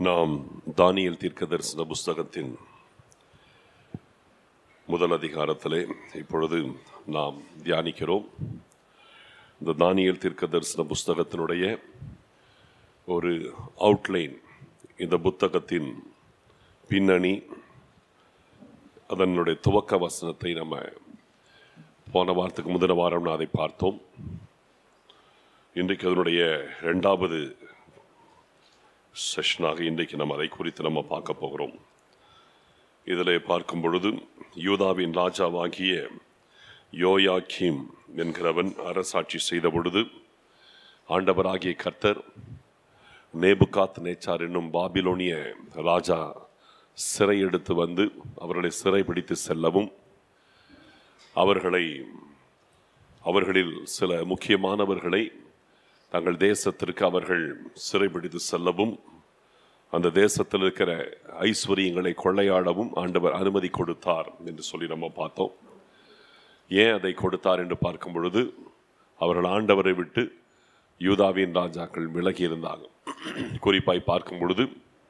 நாம் தானியல் தீர்க்க தரிசன புஸ்தகத்தின் முதல் அதிகாரத்திலே இப்பொழுது நாம் தியானிக்கிறோம் இந்த தானியல் தீர்க்க தரிசன புஸ்தகத்தினுடைய ஒரு அவுட்லைன் இந்த புத்தகத்தின் பின்னணி அதனுடைய துவக்க வசனத்தை நம்ம போன வாரத்துக்கு முந்தின வாரம் அதை பார்த்தோம் இன்றைக்கு அதனுடைய இரண்டாவது செஷனாக இன்றைக்கு நம்ம அதை குறித்து நம்ம பார்க்க போகிறோம் இதில் பார்க்கும் பொழுது யூதாவின் ராஜாவாகிய யோயாக்கீம் என்கிறவன் அரசாட்சி செய்த பொழுது ஆண்டவராகிய கர்த்தர் நேபுகாத் நேச்சார் என்னும் பாபிலோனிய ராஜா சிறை எடுத்து வந்து அவர்களை சிறை பிடித்து செல்லவும் அவர்களை அவர்களில் சில முக்கியமானவர்களை தங்கள் தேசத்திற்கு அவர்கள் சிறைபிடித்து செல்லவும் அந்த தேசத்தில் இருக்கிற ஐஸ்வர்யங்களை கொள்ளையாடவும் ஆண்டவர் அனுமதி கொடுத்தார் என்று சொல்லி நம்ம பார்த்தோம் ஏன் அதை கொடுத்தார் என்று பார்க்கும் பொழுது அவர்கள் ஆண்டவரை விட்டு யூதாவின் ராஜாக்கள் விலகி இருந்தாங்க குறிப்பாய் பார்க்கும் பொழுது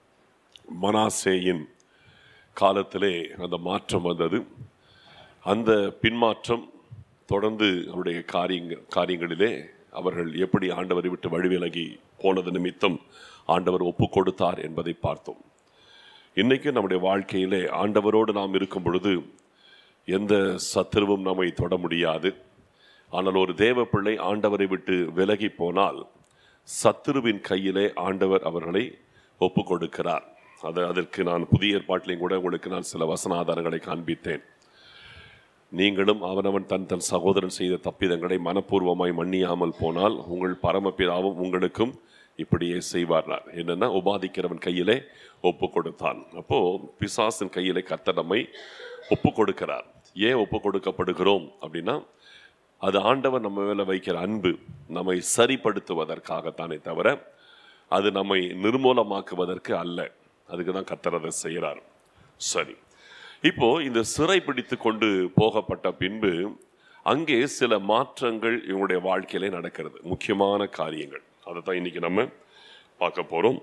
மனாசேயின் காலத்திலே அந்த மாற்றம் வந்தது அந்த பின்மாற்றம் தொடர்ந்து அவருடைய காரியங்க காரியங்களிலே அவர்கள் எப்படி ஆண்டவரை விட்டு வழிவிலகி போனது நிமித்தம் ஆண்டவர் ஒப்பு கொடுத்தார் என்பதை பார்த்தோம் இன்னைக்கு நம்முடைய வாழ்க்கையிலே ஆண்டவரோடு நாம் இருக்கும் பொழுது எந்த சத்துருவும் நம்மை தொட முடியாது ஆனால் ஒரு தேவ பிள்ளை ஆண்டவரை விட்டு விலகி போனால் சத்துருவின் கையிலே ஆண்டவர் அவர்களை ஒப்பு கொடுக்கிறார் அது அதற்கு நான் புதிய ஏற்பாட்டிலையும் கூட உங்களுக்கு நான் சில வசன ஆதாரங்களை காண்பித்தேன் நீங்களும் அவனவன் தன் தன் சகோதரன் செய்த தப்பிதங்களை மனப்பூர்வமாய் மன்னியாமல் போனால் உங்கள் பரமபிதாவும் உங்களுக்கும் இப்படியே செய்வார்னார் என்னன்னா உபாதிக்கிறவன் கையிலே ஒப்பு கொடுத்தான் அப்போ பிசாசின் கையிலே கர்த்தர் நம்மை ஒப்பு கொடுக்கிறார் ஏன் ஒப்பு கொடுக்கப்படுகிறோம் அப்படின்னா அது ஆண்டவர் நம்ம மேல வைக்கிற அன்பு நம்மை சரிப்படுத்துவதற்காகத்தானே தவிர அது நம்மை நிர்மூலமாக்குவதற்கு அல்ல அதுக்கு தான் கர்த்தர் அதை செய்கிறார் சரி இப்போ இந்த சிறை பிடித்து கொண்டு போகப்பட்ட பின்பு அங்கே சில மாற்றங்கள் இவங்களுடைய வாழ்க்கையிலே நடக்கிறது முக்கியமான காரியங்கள் அதை தான் இன்னைக்கு நம்ம பார்க்க போறோம்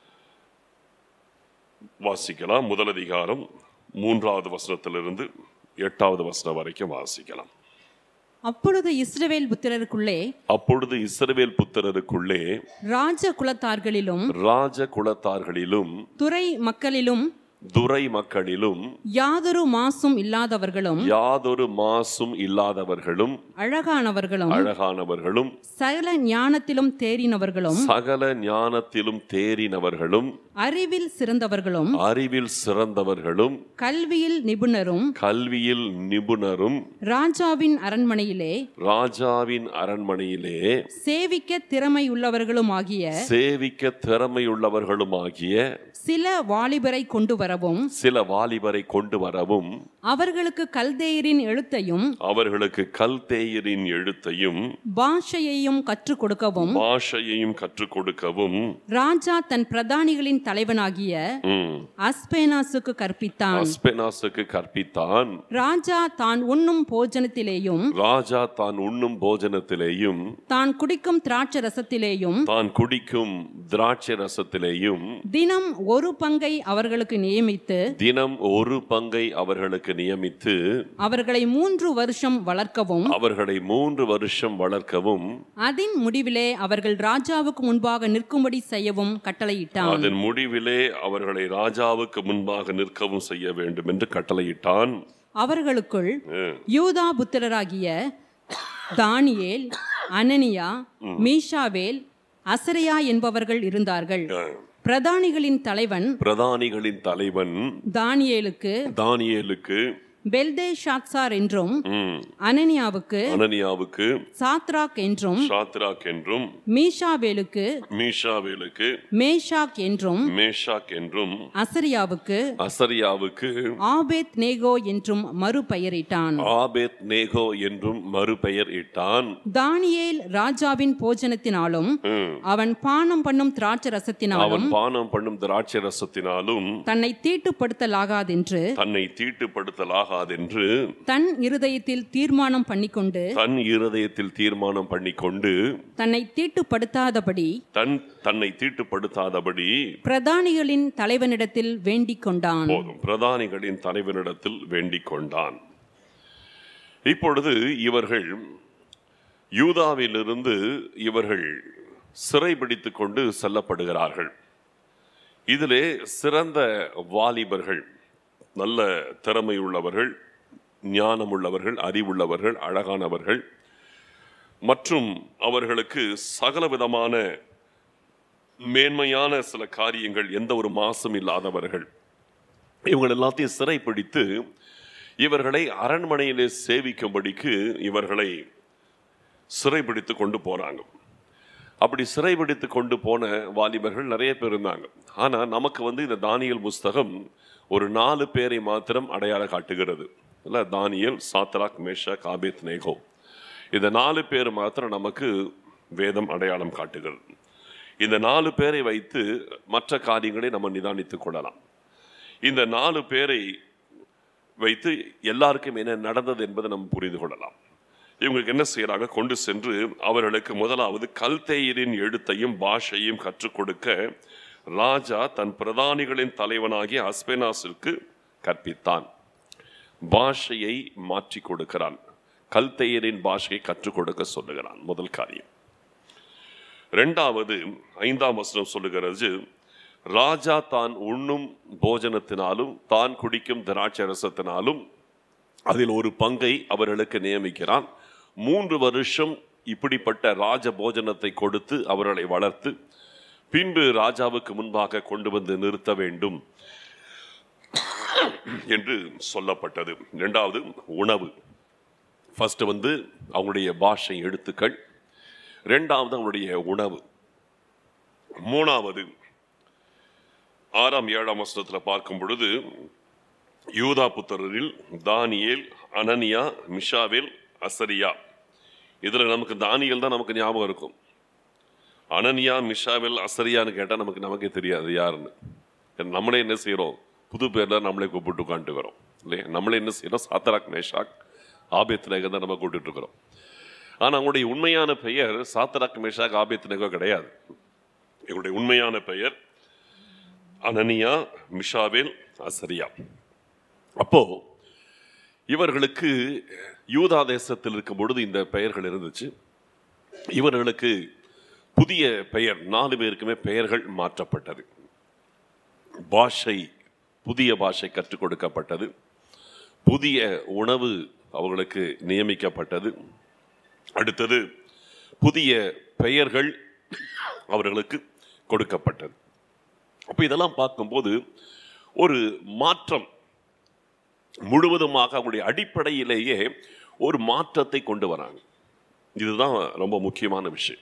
வாசிக்கலாம் முதல் அதிகாரம் மூன்றாவது வசனத்திலிருந்து எட்டாவது வசனம் வரைக்கும் வாசிக்கலாம் அப்பொழுது இஸ்ரவேல் புத்திரருக்குள்ளே அப்பொழுது இஸ்ரவேல் புத்திரருக்குள்ளே ராஜ குலத்தார்களிலும் ராஜ குலத்தார்களிலும் துறை மக்களிலும் துரை மக்களிலும் யாதொரு மாசும் இல்லாதவர்களும் யாதொரு மாசும் இல்லாதவர்களும் அழகானவர்களும் அழகானவர்களும் சகல ஞானத்திலும் தேறினவர்களும் சகல ஞானத்திலும் தேறினவர்களும் அறிவில் சிறந்தவர்களும் அறிவில் சிறந்தவர்களும் கல்வியில் நிபுணரும் கல்வியில் நிபுணரும் ராஜாவின் அரண்மனையிலே ராஜாவின் அரண்மனையிலே சேவிக்க திறமையுள்ளவர்களும் ஆகிய சேவிக்க திறமையுள்ளவர்களுமாகிய சில வாலிபரை கொண்டு வரவும் சில வாலிபரை கொண்டு வரவும் அவர்களுக்கு கல்தேயரின் எழுத்தையும் அவர்களுக்கு கல்தேயரின் எழுத்தையும் பாஷையையும் கற்றுக் கொடுக்கவும் பாஷையையும் கற்றுக் கொடுக்கவும் ராஜா தன் பிரதானிகளின் தலைவனாகிய ம், அஸ்பேனாசுக்கு கற்பித்தான் அஸ்பெனாசுக்கு கற்பித்தான் ராஜா தான் உண்ணும் போஜனத்திலேயும் ராஜா தான் உண்ணும் போஜனத்திலேயும் தான் குடிக்கும் திராட்சை ரசத்திலேயும் தான் குடிக்கும் திராட்சை ரசத்திலேயும் தினம் ஒரு பங்கை அவர்களுக்கு நியமித்து தினம் ஒரு பங்கை அவர்களுக்கு நியமித்து அவர்களை மூன்று வருஷம் வளர்க்கவும் அவர்களை மூன்று வருஷம் வளர்க்கவும் அதன் முடிவிலே அவர்கள் ராஜாவுக்கு முன்பாக நிற்கும்படி செய்யவும் கட்டளையிட்டான் அதன் முடிவிலே அவர்களை ராஜாவுக்கு முன்பாக நிற்கவும் செய்ய வேண்டும் என்று கட்டளையிட்டான் அவர்களுக்குள் ம், யூதா புத்திரராகிய தானியேல் அனனியா மீஷாவேல் அசரையா என்பவர்கள் இருந்தார்கள் ம். பிரதானிகளின் தலைவன் பிரதானிகளின் தலைவன் தானியேலுக்கு தானியேலுக்கு பெல்தே ஷாத்சார் என்றும் ம், அனனியாவுக்கு அனனியாவுக்கு சாத்ராக் என்றும் ஷாத்ராக் என்றும் மீஷாவேலுக்கு மீஷாவேலுக்கு மேஷாக் என்றும் மேஷாக் என்றும் அசரியாவுக்கு அசரியாவுக்கு ஆபேத் நேகோ என்றும் மறுபெயரிட்டான் ஆபேத் நேகோ என்றும் மறுபெயர் இட்டான் தானியேல் ராஜாவின் போஜனத்தினாலும் ம். அவன் பானம் பண்ணும் திராட்சை ரசத்தினாலும் அவன் பானம் பண்ணும் திராட்சை ரசத்தினாலும் தன்னை தீட்டுப்படுத்தலாகாதென்று தன்னை தீட்டுப்படுத்தலாகாதென்று ஆகாதென்று தன் இருதயத்தில் தீர்மானம் பண்ணிக்கொண்டு தன் இருதயத்தில் தீர்மானம் பண்ணிக்கொண்டு தன்னை தீட்டுப்படுத்தாதபடி தன் தன்னை தீட்டுப்படுத்தாதபடி பிரதானிகளின் தலைவனிடத்தில் வேண்டிக் கொண்டான் போதும் பிரதானிகளின் தலைவனிடத்தில் வேண்டிக் கொண்டான் இப்பொழுது இவர்கள் யூதாவிலிருந்து இவர்கள் சிறைபிடித்துக் கொண்டு செல்லப்படுகிறார்கள் இதிலே சிறந்த வாலிபர்கள் நல்ல திறமை உள்ளவர்கள் ஞானமுள்ளவர்கள் அறிவுள்ளவர்கள் அழகானவர்கள் மற்றும் அவர்களுக்கு சகலவிதமான மேன்மையான சில காரியங்கள் எந்த ஒரு மாசும் இல்லாதவர்கள் இவங்க எல்லாத்தையும் சிறைப்பிடித்து இவர்களை அரண்மனையிலே சேவிக்கும்படிக்கு இவர்களை சிறைபிடித்து கொண்டு போறாங்க அப்படி சிறைபிடித்து கொண்டு போன வாலிபர்கள் நிறைய பேர் இருந்தாங்க ஆனா நமக்கு வந்து இந்த தானியல் புஸ்தகம் ஒரு நாலு பேரை மாத்திரம் அடையாளம் காட்டுகிறது இல்ல Daniel Shadrach Meshach Abednego இந்த நாலு பேர் மாத்திரம் நமக்கு வேதம் அடையாளம் காட்டுகிறது இந்த நாலு பேரை வைத்து மற்ற காரியங்களை நம்ம நிதானித்துக் கொள்ளலாம் இந்த நாலு பேரை வைத்து எல்லாருக்கும் என்ன நடந்தது என்பதை நம்ம புரிந்து கொள்ளலாம் இவங்களுக்கு என்ன செய்யறாங்க கொண்டு சென்று அவர்களுக்கு முதலாவது கல்தேயரின் எழுத்தையும் பாஷையும் கற்றுக் கொடுக்க ராஜா தன் பிரதானிகளின் தலைவனாகிய அஸ்பெனாஸிற்கு கற்பித்தான் பாஷையை மாற்றி கொடுக்கிறான் கல்தேயரின் பாஷையை கற்றுக் கொடுக்க சொல்லுகிறான் முதல் காரியம் இரண்டாவது ஐந்தாம் வசனம் சொல்லுகிறது ராஜா தான் உண்ணும் போஜனத்தினாலும் தான் குடிக்கும் திராட்சை ரசத்தினாலும் அதில் ஒரு பங்கை அவர்களுக்கு நியமிக்கிறான் மூன்று வருஷம் இப்படிப்பட்ட ராஜ போஜனத்தை கொடுத்து அவர்களை வளர்த்து பின்பு ராஜாவுக்கு முன்பாக கொண்டு வந்து நிறுத்த வேண்டும் என்று சொல்லப்பட்டது இரண்டாவது உணவு ஃபர்ஸ்ட் வந்து அவங்களுடைய பாஷை எழுத்துக்கள் ரெண்டாவது அவங்களுடைய உணவு மூணாவது ஆறாம் ஏழாம் வசனத்தில் பார்க்கும் பொழுது யூதா புத்தரில் தானியேல் அனனியா மிஷாவேல் அசரியா இதில் நமக்கு தானியல் தான் நமக்கு ஞாபகம் இருக்கும் அனனியா மிஷாவேல் அசரியான்னு கேட்டால் நமக்கு நமக்கே தெரியாது யாருன்னு ஏன்னா நம்மளே என்ன செய்கிறோம் புது பேரில் நம்மளே கூப்பிட்டு உட்காந்துக்கிறோம் இல்லையா நம்மளே என்ன செய்கிறோம் சாத்தராக் மேஷாக் ஆபேத் நேகை தான் நம்ம கூப்பிட்டு இருக்கிறோம் ஆனால் அவங்களுடைய உண்மையான பெயர் சாத்தராக் மேஷாக் ஆபேத் நேகோ கிடையாது இவருடைய உண்மையான பெயர் அனனியா மிஷாவேல் அசரியா அப்போ இவர்களுக்கு யூதா தேசத்தில் இருக்கும் பொழுது இந்த பெயர்கள் இருந்துச்சு இவர்களுக்கு புதிய பெயர் நாலு பேருக்குமே பெயர்கள் மாற்றப்பட்டது பாஷை புதிய பாஷை கற்றுக் கொடுக்கப்பட்டது புதிய உணவு அவர்களுக்கு நியமிக்கப்பட்டது அடுத்தது புதிய பெயர்கள் அவர்களுக்கு கொடுக்கப்பட்டது அப்போ இதெல்லாம் பார்க்கும்போது ஒரு மாற்றம் முழுவதுமாக அவங்களுடைய அடிப்படையிலேயே ஒரு மாற்றத்தை கொண்டு வராங்க இதுதான் ரொம்ப முக்கியமான விஷயம்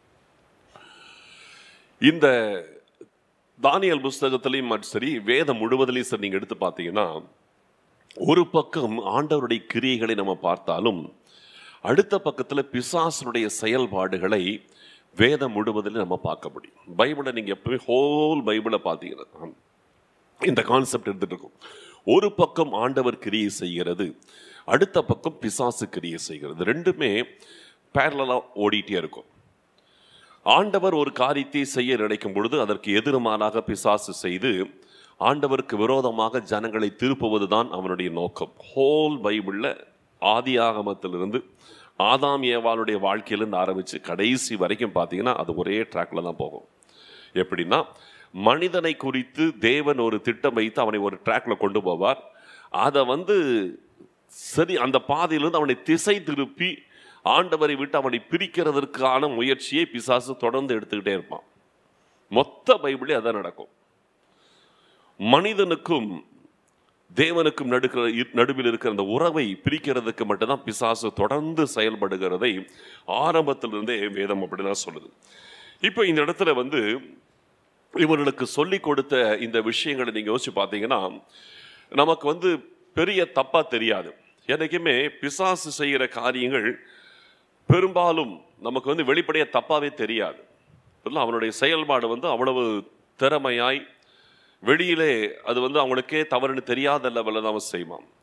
இந்த தானியல் புஸ்தகத்திலையும் சரி வேதம் முழுவதிலையும் சரி நீங்க எடுத்து பார்த்தீங்கன்னா ஒரு பக்கம் ஆண்டவருடைய கிரியைகளை நம்ம பார்த்தாலும் அடுத்த பக்கத்தில் பிசாசனுடைய செயல்பாடுகளை வேதம் முழுவதிலும் நம்ம பார்க்க முடியும் பைபிளை நீங்க எப்பவுமே ஹோல் பைபிளை பார்த்தீங்கன்னா இந்த கான்செப்ட் எடுத்துட்டு இருக்கும் ஒரு பக்கம் ஆண்டவர் கிரியை செய்கிறது அடுத்த பக்கம் பிசாசு கிரியை செய்கிறது ரெண்டுமே பேரலா ஓடிட்டே இருக்கும் ஆண்டவர் ஒரு காரியத்தை செய்ய நினைக்கும் பொழுது அதற்கு எதிர்மாறாக பிசாசு செய்து ஆண்டவருக்கு விரோதமாக ஜனங்களை திருப்புவதுதான் அவனுடைய நோக்கம் ஹோல் பைபிளில் ஆதி ஆகமத்திலிருந்து ஆதாம் ஏவாளுடைய வாழ்க்கையிலிருந்து ஆரம்பித்து கடைசி வரைக்கும் பார்த்தீங்கன்னா அது ஒரே ட்ராக்ல தான் போகும் எப்படின்னா மனிதனை குறித்து தேவன் ஒரு திட்டம் வைத்து அவனை ஒரு ட்ராக்ல கொண்டு போவார் அதை வந்து சரி அந்த பாதையிலிருந்து அவனை திசை திருப்பி ஆண்டவரை விட்டு அவனை பிரிக்கிறதற்கான முயற்சியை பிசாசு தொடர்ந்து எடுத்துக்கிட்டே இருப்பான் மொத்த பைபிளே அதான் நடக்கும் மனிதனுக்கும் தேவனுக்கும் நடுக்கிற நடுவில் இருக்கிற அந்த உறவை பிரிக்கிறதுக்கு மட்டும்தான் பிசாசு தொடர்ந்து செயல்படுகிறதை ஆரம்பத்திலிருந்தே வேதம் அப்படிதான் சொல்லுது இப்போ இந்த இடத்துல வந்து இவர்களுக்கு சொல்லி கொடுத்த இந்த விஷயங்களை நீங்க யோசிச்சு பார்த்தீங்கன்னா நமக்கு வந்து பெரிய தப்பா தெரியாது என்னைக்குமே பிசாசு செய்கிற காரியங்கள் பெரும்பாலும் நமக்கு வந்து வெளிப்படையாக தப்பாவே தெரியாது இல்லை அவனுடைய செயல்பாடு வந்து அவ்வளவு திறமையாய் வெளியிலே அது வந்து அவனுக்கே தவறுன்னு தெரியாத லெவலில் தான் அவன் செய்வான்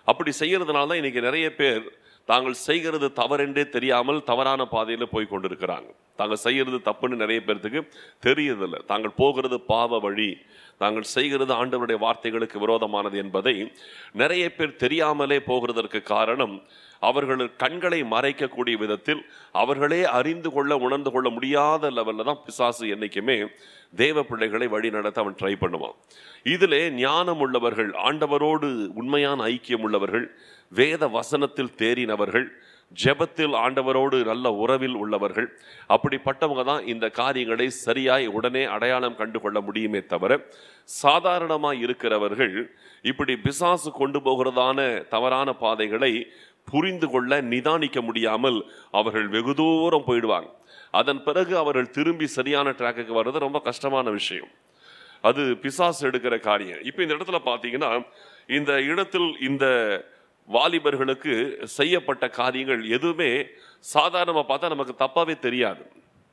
அப்படி செய்யறதுனால தான் இன்னைக்கு நிறைய பேர் தாங்கள் செய்கிறது தவறென்றே தெரியாமல் தவறான பாதையில் போய் கொண்டிருக்கிறாங்க தாங்கள் செய்கிறது தப்புன்னு நிறைய பேர்த்துக்கு தெரியதில்லை தாங்கள் போகிறது பாவ வழி தாங்கள் செய்கிறது ஆண்டவருடைய வார்த்தைகளுக்கு விரோதமானது என்பதை நிறைய பேர் தெரியாமலே போகிறதற்கு காரணம் அவர்கள் கண்களை மறைக்கக்கூடிய விதத்தில் அவர்களே அறிந்து கொள்ள உணர்ந்து கொள்ள முடியாத லெவலில் தான் பிசாசு என்னைக்குமே தேவ பிள்ளைகளை வழி நடத்த அவன் ட்ரை பண்ணுவான் இதிலே ஞானம் உள்ளவர்கள் ஆண்டவரோடு உண்மையான ஐக்கியம் உள்ளவர்கள் வேத வசனத்தில் தேறினவர்கள் ஜெபத்தில் ஆண்டவரோடு நல்ல உறவில் உள்ளவர்கள் அப்படிப்பட்டவங்க தான் இந்த காரியங்களை சரியாய் உடனே அடையாளம் கண்டு கொள்ள முடியுமே தவிர சாதாரணமாக இருக்கிறவர்கள் இப்படி பிசாசு கொண்டு போகிறதான தவறான பாதைகளை புரிந்து கொள்ள நிதானிக்க முடியாமல் அவர்கள் வெகு தூரம் போயிடுவாங்க அதன் பிறகு அவர்கள் திரும்பி சரியான ட்ராக்குக்கு வர்றது ரொம்ப கஷ்டமான விஷயம் அது பிசாசு எடுக்கிற காரியம் இப்போ இந்த இடத்துல பார்த்தீங்கன்னா இந்த இடத்தில் இந்த வாலிபர்களுக்கு செய்யப்பட்ட காரியங்கள் எதுவுமே சாதாரணமாக பார்த்தா நமக்கு தப்பாவே தெரியாது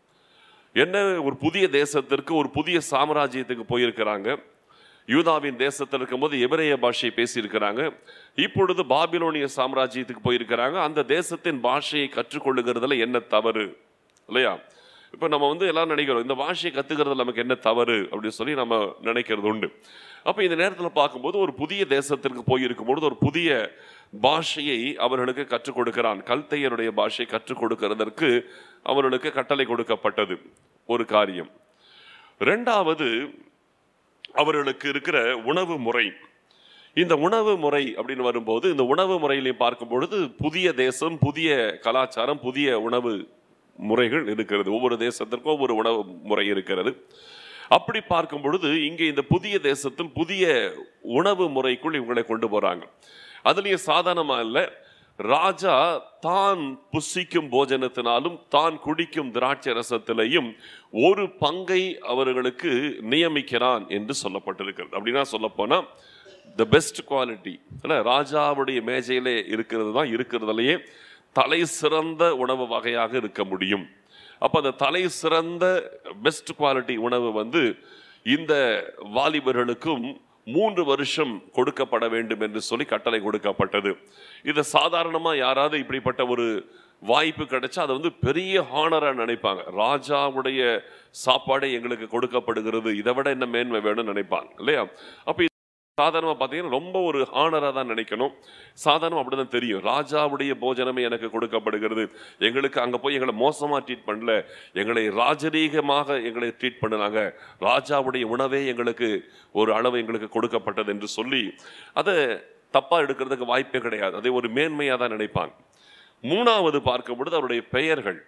என்ன ஒரு புதிய தேசத்திற்கு ஒரு புதிய சாம்ராஜ்யத்துக்கு போயிருக்கிறாங்க யூதாவின் தேசத்தில் இருக்கும்போது எபிரேய பாஷையை பேசியிருக்கிறாங்க இப்பொழுது பாபிலோனிய சாம்ராஜ்யத்துக்கு போயிருக்கிறாங்க அந்த தேசத்தின் பாஷையை கற்றுக்கொள்ளுகிறதுல என்ன தவறு இல்லையா இப்போ நம்ம வந்து எல்லாம் நினைக்கிறோம் இந்த பாஷையை கற்றுக்கிறதுல நமக்கு என்ன தவறு அப்படின்னு சொல்லி நம்ம நினைக்கிறது உண்டு அப்போ இந்த நேரத்தில் பார்க்கும்போது ஒரு புதிய தேசத்திற்கு போயிருக்கும்பொழுது ஒரு புதிய பாஷையை அவர்களுக்கு கற்றுக் கொடுக்கிறான் கல்தையருடைய பாஷையை கற்றுக் கொடுக்கிறதற்கு அவர்களுக்கு கட்டளை கொடுக்கப்பட்டது ஒரு காரியம் ரெண்டாவது அவர்களுக்கு இருக்கிற உணவு முறை இந்த உணவு முறை அப்படின்னு வரும்போது இந்த உணவு முறையிலையும் பார்க்கும் பொழுது புதிய தேசம் புதிய கலாச்சாரம் புதிய உணவு முறைகள் இருக்கிறது ஒவ்வொரு தேசத்திற்கும் ஒவ்வொரு உணவு முறை இருக்கிறது அப்படி பார்க்கும் பொழுது இங்கே இந்த புதிய தேசத்தில் புதிய உணவு முறைக்குள் இவங்களை கொண்டு போறாங்க அதுலயும் சாதாரணமா இல்லை ராஜா தான் புசிக்கும் போஜனத்தினாலும் தான் குடிக்கும் திராட்சை ரசத்திலையும் ஒரு பங்கை அவர்களுக்கு நியமிக்கிறான் என்று சொல்லப்பட்டிருக்கிறது அப்படின்னா சொல்ல போனா த பெஸ்ட் குவாலிட்டி ராஜாவுடைய மேஜையிலே இருக்கிறது தான் இருக்கிறதுலையே தலை சிறந்த உணவு வகையாக இருக்க முடியும் அப்போ அந்த தலை சிறந்த பெஸ்ட் குவாலிட்டி உணவு வந்து இந்த வாலிபர்களுக்கும் மூன்று வருஷம் கொடுக்கப்பட வேண்டும் என்று சொல்லி கட்டளை கொடுக்கப்பட்டது இதை சாதாரணமாக யாராவது இப்படிப்பட்ட ஒரு வாய்ப்பு கிடைச்சா அதை வந்து பெரிய ஹானராக நினைப்பாங்க ராஜாவுடைய சாப்பாடே எங்களுக்கு கொடுக்கப்படுகிறது இதை விட என்ன மேன்மை வேணும்னு நினைப்பாங்க இல்லையா அப்போ சாதாரணமாக பார்த்தீங்கன்னா ரொம்ப ஒரு ஹானராக தான் நினைக்கணும் சாதாரணம் அப்படி தான் தெரியும் ராஜாவுடைய போஜனமே எனக்கு கொடுக்கப்படுகிறது எங்களுக்கு அங்கே போய் எங்களை மோசமாக ட்ரீட் பண்ணல எங்களை ராஜரீகமாக எங்களை ட்ரீட் பண்ணினாங்க ராஜாவுடைய உணவே எங்களுக்கு ஒரு அளவு எங்களுக்கு கொடுக்கப்பட்டது என்று சொல்லி அதை தப்பாக எடுக்கிறதுக்கு வாய்ப்பே கிடையாது அதை ஒரு மேன்மையாக தான் நினைப்பாங்க மூணாவது பார்க்கும் பொழுது அவருடைய பெயர்கள்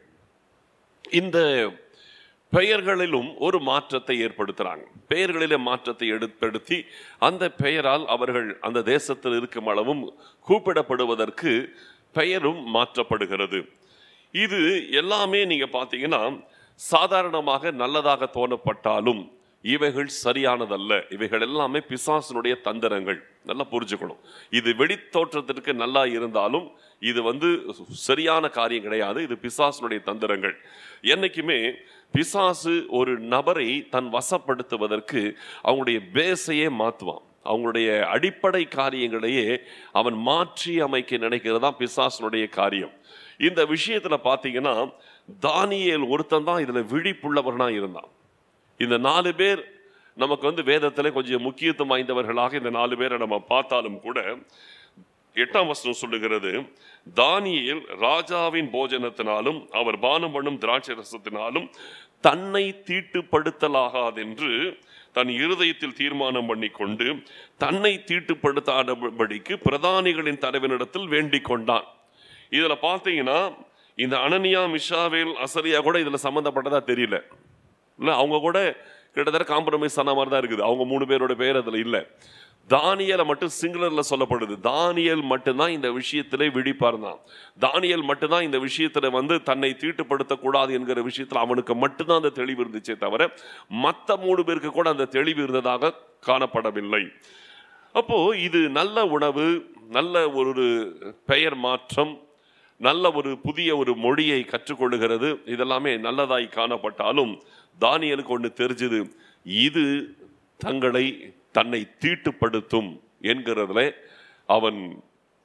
இந்த பெயர்களிலும் ஒரு மாற்றத்தை ஏற்படுத்துகிறாங்க பெயர்களிலே மாற்றத்தை ஏற்படுத்தி அந்த பெயரால் அவர்கள் அந்த தேசத்தில் இருக்கும் அளவும் கூப்பிடப்படுவதற்கு பெயரும் மாற்றப்படுகிறது இது எல்லாமே நீங்க பார்த்தீங்கன்னா சாதாரணமாக நல்லதாக தோணப்பட்டாலும் இவைகள் சரியானதல்ல இவைகள் எல்லாமே பிசாசனுடைய தந்திரங்கள் நல்லா புரிஞ்சுக்கணும் இது வெளித்தோற்றத்திற்கு நல்லா இருந்தாலும் இது வந்து சரியான காரியம் கிடையாது இது பிசாசனுடைய தந்திரங்கள் என்னைக்குமே பிசாசு ஒரு நபரை தன் வசப்படுத்துவதற்கு அவங்களுடைய பேஸையே மாற்றுவான் அவங்களுடைய அடிப்படை காரியங்களையே அவன் மாற்றி அமைக்க நினைக்கிறது தான் பிசாசனுடைய காரியம் இந்த விஷயத்துல பார்த்தீங்கன்னா தானியேல் ஒருத்தன் தான் இதுல விழிப்புள்ளவனா இருந்தான் இந்த நாலு பேர் நமக்கு வந்து வேதத்தில் கொஞ்சம் முக்கியத்துவம் வாய்ந்தவர்களாக இந்த நாலு பேரை நம்ம பார்த்தாலும் கூட எட்டாம் வசனம் சொல்லுகிறது தானியேல் ராஜாவின் போஜனத்தினாலும் அவர் பானம் பண்ணும் திராட்சை ரசத்தினாலும் தன்னை தீட்டுப்படுத்தலாகாதென்று தன் இருதயத்தில் தீர்மானம் பண்ணி கொண்டு தன்னை தீட்டுப்படுத்தாதபடிக்கு பிரதானிகளின் தலைவனிடத்தில் வேண்டிக் கொண்டான் இதுல பார்த்தீங்கன்னா இந்த அனனியா மிஷாவேல் அசரியா கூட இதுல சம்மந்தப்பட்டதா தெரியல இல்லை அவங்க கூட கிட்டத்தட்ட காம்ப்ரமைஸ் ஆன மாதிரி தான் இருக்குது அவங்க மூணு பேரோட பேர் அதில் இல்லை தானியலை மட்டும் சிங்குலரில் சொல்லப்படுது தானியல் மட்டும்தான் இந்த விஷயத்திலே விழிப்பா இருந்தான் தானியல் மட்டும்தான் இந்த விஷயத்துல வந்து தன்னை தீட்டுப்படுத்தக்கூடாது என்கிற விஷயத்துல அவனுக்கு மட்டும்தான் அந்த தெளிவு இருந்துச்சே தவிர மற்ற மூணு பேருக்கு கூட அந்த தெளிவு இருந்ததாக காணப்படவில்லை அப்போ இது நல்ல உணவு நல்ல ஒரு பெயர் மாற்றம் நல்ல ஒரு புதிய ஒரு மொழியை கற்றுக்கொள்ளுகிறது இதெல்லாமே நல்லதாய் காணப்பட்டாலும் தானியலுக்கு ஒன்று தெரிஞ்சது இது தங்களை தன்னை தீட்டுப்படுத்தும் என்கிறதுல அவன்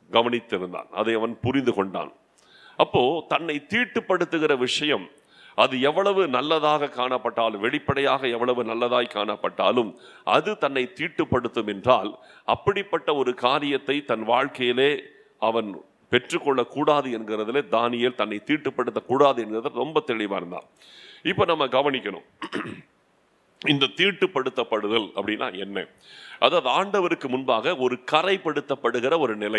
கவனித்திருந்தான் அதை அவன் புரிந்து கொண்டான் அப்போ தன்னை தீட்டுப்படுத்துகிற விஷயம் அது எவ்வளவு நல்லதாக காணப்பட்டாலும் வெளிப்படையாக எவ்வளவு நல்லதாய் காணப்பட்டாலும் அது தன்னை தீட்டுப்படுத்தும் என்றால் அப்படிப்பட்ட ஒரு காரியத்தை தன் வாழ்க்கையிலே அவன் பெற்றுக்கொள்ளக் கூடாது என்கிறதுல தானியேல் தன்னை தீட்டுப்படுத்தக் கூடாது என்கிறதுல ரொம்ப தெளிவா இருந்தான் இப்ப நம்ம கவனிக்கணும் இந்த தீட்டுப்படுத்தப்படுதல் அப்படின்னா என்ன அதாவது ஆண்டவருக்கு முன்பாக ஒரு கரைப்படுத்தப்படுகிற ஒரு நிலை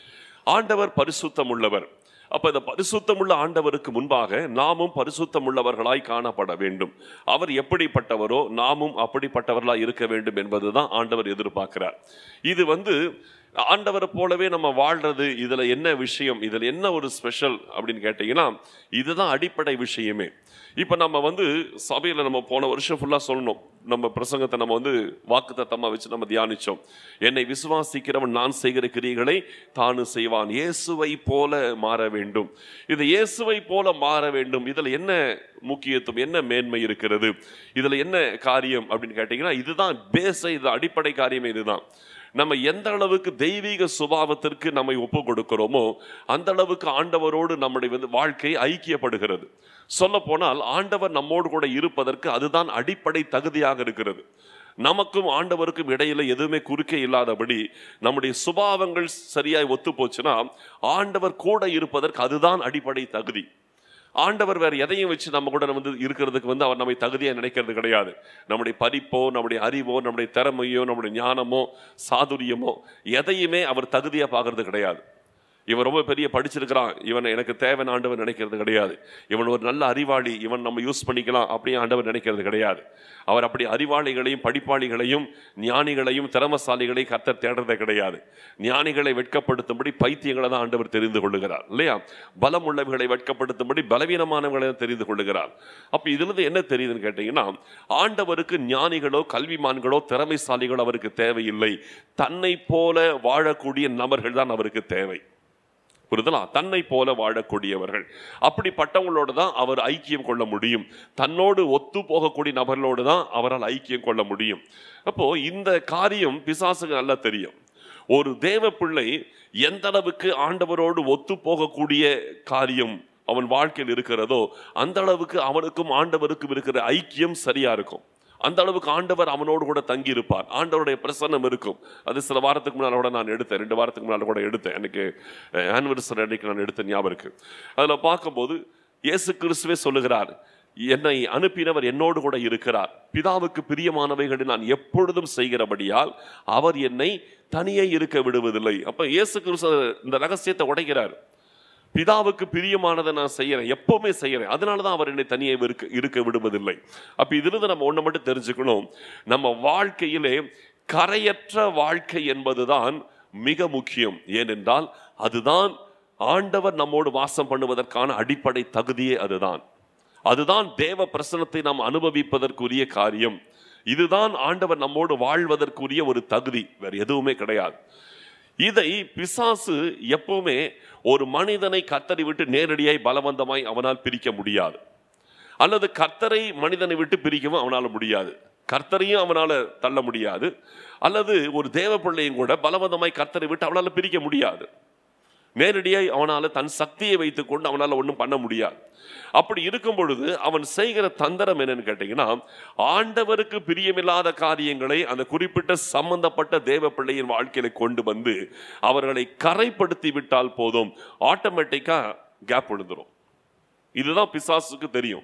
ஆண்டவர் பரிசுத்தம் உள்ளவர் அப்ப இந்த பரிசுத்தமுள்ள ஆண்டவருக்கு முன்பாக நாமும் பரிசுத்தம் உள்ளவர்களாய் காணப்பட வேண்டும் அவர் எப்படிப்பட்டவரோ நாமும் அப்படிப்பட்டவர்களாய் இருக்க வேண்டும் என்பதுதான் ஆண்டவர் எதிர்பார்க்கிறார் இது வந்து ஆண்டவரை போலவே நம்ம வாழ்றது இதுல என்ன விஷயம் இதுல என்ன ஒரு ஸ்பெஷல் அப்படின்னு கேட்டீங்கன்னா இதுதான் அடிப்படை விஷயமே இப்ப நம்ம வந்து சபையில நம்ம போன வருஷம் ஃபுல்லா சொல்லணும் நம்ம பிரசங்கத்தை நம்ம வந்து வாக்குத்தத்தமா வச்சு நம்ம தியானிச்சோம் என்னை விசுவாசிக்கிறவன் நான் செய்கிற கிரியைகளை தானு செய்வான் இயேசுவை போல மாற வேண்டும் இது இயேசுவை போல மாற வேண்டும் இதுல என்ன முக்கியத்துவம் என்ன மேன்மை இருக்கிறது இதுல என்ன காரியம் அப்படின்னு கேட்டீங்கன்னா இதுதான் பேஸை இது அடிப்படை காரியமே இதுதான் நம்ம எந்த அளவுக்கு தெய்வீக சுபாவத்திற்கு நம்மை ஒப்பு கொடுக்கிறோமோ அந்த அளவுக்கு ஆண்டவரோடு நம்முடைய வந்து வாழ்க்கை ஐக்கியப்படுகிறது சொல்ல போனால் ஆண்டவர் நம்மோடு கூட இருப்பதற்கு அதுதான் அடிப்படை தகுதியாக இருக்கிறது நமக்கும் ஆண்டவருக்கும் இடையில எதுவுமே குறுக்கே இல்லாதபடி நம்முடைய சுபாவங்கள் சரியாய் ஒத்து போச்சுன்னா ஆண்டவர் கூட இருப்பதற்கு அதுதான் அடிப்படை தகுதி ஆண்டவர் வேற எதையும் வச்சு நம்ம கூட வந்து இருக்கிறதுக்கு வந்து அவர் நம்மை தகுதியா நினைக்கிறது கிடையாது நம்முடைய படிப்போ நம்முடைய அறிவோ நம்முடைய திறமையோ நம்முடைய ஞானமோ சாதுரியமோ எதையுமே அவர் தகுதியா பார்க்கறது கிடையாது இவன் ரொம்ப பெரிய படிச்சிருக்கிறான் இவன் எனக்கு தேவையான ஆண்டவர் நினைக்கிறது கிடையாது இவன் ஒரு நல்ல அறிவாளி இவன் நம்ம யூஸ் பண்ணிக்கலாம் அப்படின்னு ஆண்டவர் நினைக்கிறது கிடையாது அவர் அப்படி அறிவாளிகளையும் படிப்பாளிகளையும் ஞானிகளையும் திறமசாலிகளையும் கர்த்தர் தேடுறதே கிடையாது ஞானிகளை வெட்கப்படுத்தும்படி பைத்தியங்களை தான் ஆண்டவர் தெரிந்து கொள்ளுகிறார் இல்லையா பலம் உள்ளவர்களை வெட்கப்படுத்தும்படி பலவீனமானவர்களை தான் தெரிந்து கொள்ளுகிறார் அப்ப இதுல இருந்து என்ன தெரியுதுன்னு கேட்டீங்கன்னா ஆண்டவருக்கு ஞானிகளோ கல்விமான்களோ திறமைசாலிகளோ அவருக்கு தேவையில்லை தன்னை போல வாழக்கூடிய நபர்கள் தான் அவருக்கு தேவை புரிதலா தன்னை போல வாழக்கூடியவர்கள் அப்படிப்பட்டவங்களோடு தான் அவர் ஐக்கியம் கொள்ள முடியும் தன்னோடு ஒத்து போகக்கூடிய நபர்களோடு தான் அவரால் ஐக்கியம் கொள்ள முடியும் அப்போ இந்த காரியம் பிசாசுக்கு நல்லா தெரியும் ஒரு தேவ பிள்ளை எந்த அளவுக்கு ஆண்டவரோடு ஒத்து போகக்கூடிய காரியம் அவன் வாழ்க்கையில் இருக்கிறதோ அந்த அளவுக்கு அவனுக்கும் ஆண்டவருக்கும் இருக்கிற ஐக்கியம் சரியா இருக்கும் அந்த அளவுக்கு ஆண்டவர் அவனோடு கூட தங்கி இருப்பார் ஆண்டவருடைய பிரசன்னம் இருக்கும் அது சில வாரத்துக்கு முன்னால் கூட நான் எடுத்தேன் ரெண்டு வாரத்துக்கு முன்னால் கூட எடுத்தேன் எனக்கு ஆனிவர்சரி அன்னைக்கு நான் எடுத்த ஞாபகம் இருக்கு அதில் பார்க்கும்போது இயேசு கிறிஸ்துவே சொல்லுகிறார் என்னை அனுப்பினவர் என்னோடு கூட இருக்கிறார் பிதாவுக்கு பிரியமானவைகளை நான் எப்பொழுதும் செய்கிறபடியால் அவர் என்னை தனியே இருக்க விடுவதில்லை அப்ப இயேசு கிறிஸ்து இந்த ரகசியத்தை உடைக்கிறார் பிதாவுக்கு பிரியமானதை நான் செய்யறேன் எப்பவுமே செய்யறேன் அதனால தான் அவர் என்னை தனியே இருக்க இருக்க விடுவதில்லை அப்ப இதிலிருந்து நம்ம ஒண்ணு மட்டும் தெரிஞ்சுக்கணும் நம்ம வாழ்க்கையிலே கரையற்ற வாழ்க்கை என்பதுதான் மிக முக்கியம் ஏனென்றால் அதுதான் ஆண்டவர் நம்மோடு வாசம் பண்ணுவதற்கான அடிப்படை தகுதியே அதுதான் அதுதான் தேவ பிரசனத்தை நாம் அனுபவிப்பதற்குரிய காரியம் இதுதான் ஆண்டவர் நம்மோடு வாழ்வதற்குரிய ஒரு தகுதி வேற எதுவுமே கிடையாது இதை பிசாசு எப்பவுமே ஒரு மனிதனை கத்தரி விட்டு நேரடியாய் பலவந்தமாய் அவனால் பிரிக்க முடியாது அல்லது கர்த்தரை மனிதனை விட்டு பிரிக்கவும் அவனால் முடியாது கர்த்தரையும் அவனால தள்ள முடியாது அல்லது ஒரு தேவ பிள்ளையும் கூட பலவந்தமாய் கர்த்தரை விட்டு அவனால பிரிக்க முடியாது நேரடியாய் அவனால தன் சக்தியை வைத்துக்கொண்டு அவனால ஒன்றும் பண்ண முடியாது அப்படி இருக்கும் பொழுது அவன் செய்கிற தந்திரம் என்னன்னு கேட்டீங்கன்னா ஆண்டவருக்கு பிரியமில்லாத காரியங்களை அந்த குறிப்பிட்ட சம்பந்தப்பட்ட தேவ பிள்ளையின் வாழ்க்கையில கொண்டு வந்து அவர்களை கரைப்படுத்தி விட்டால் போதும் ஆட்டோமேட்டிக்கா கேப் விழுந்துரும் இதுதான் பிசாசுக்கு தெரியும்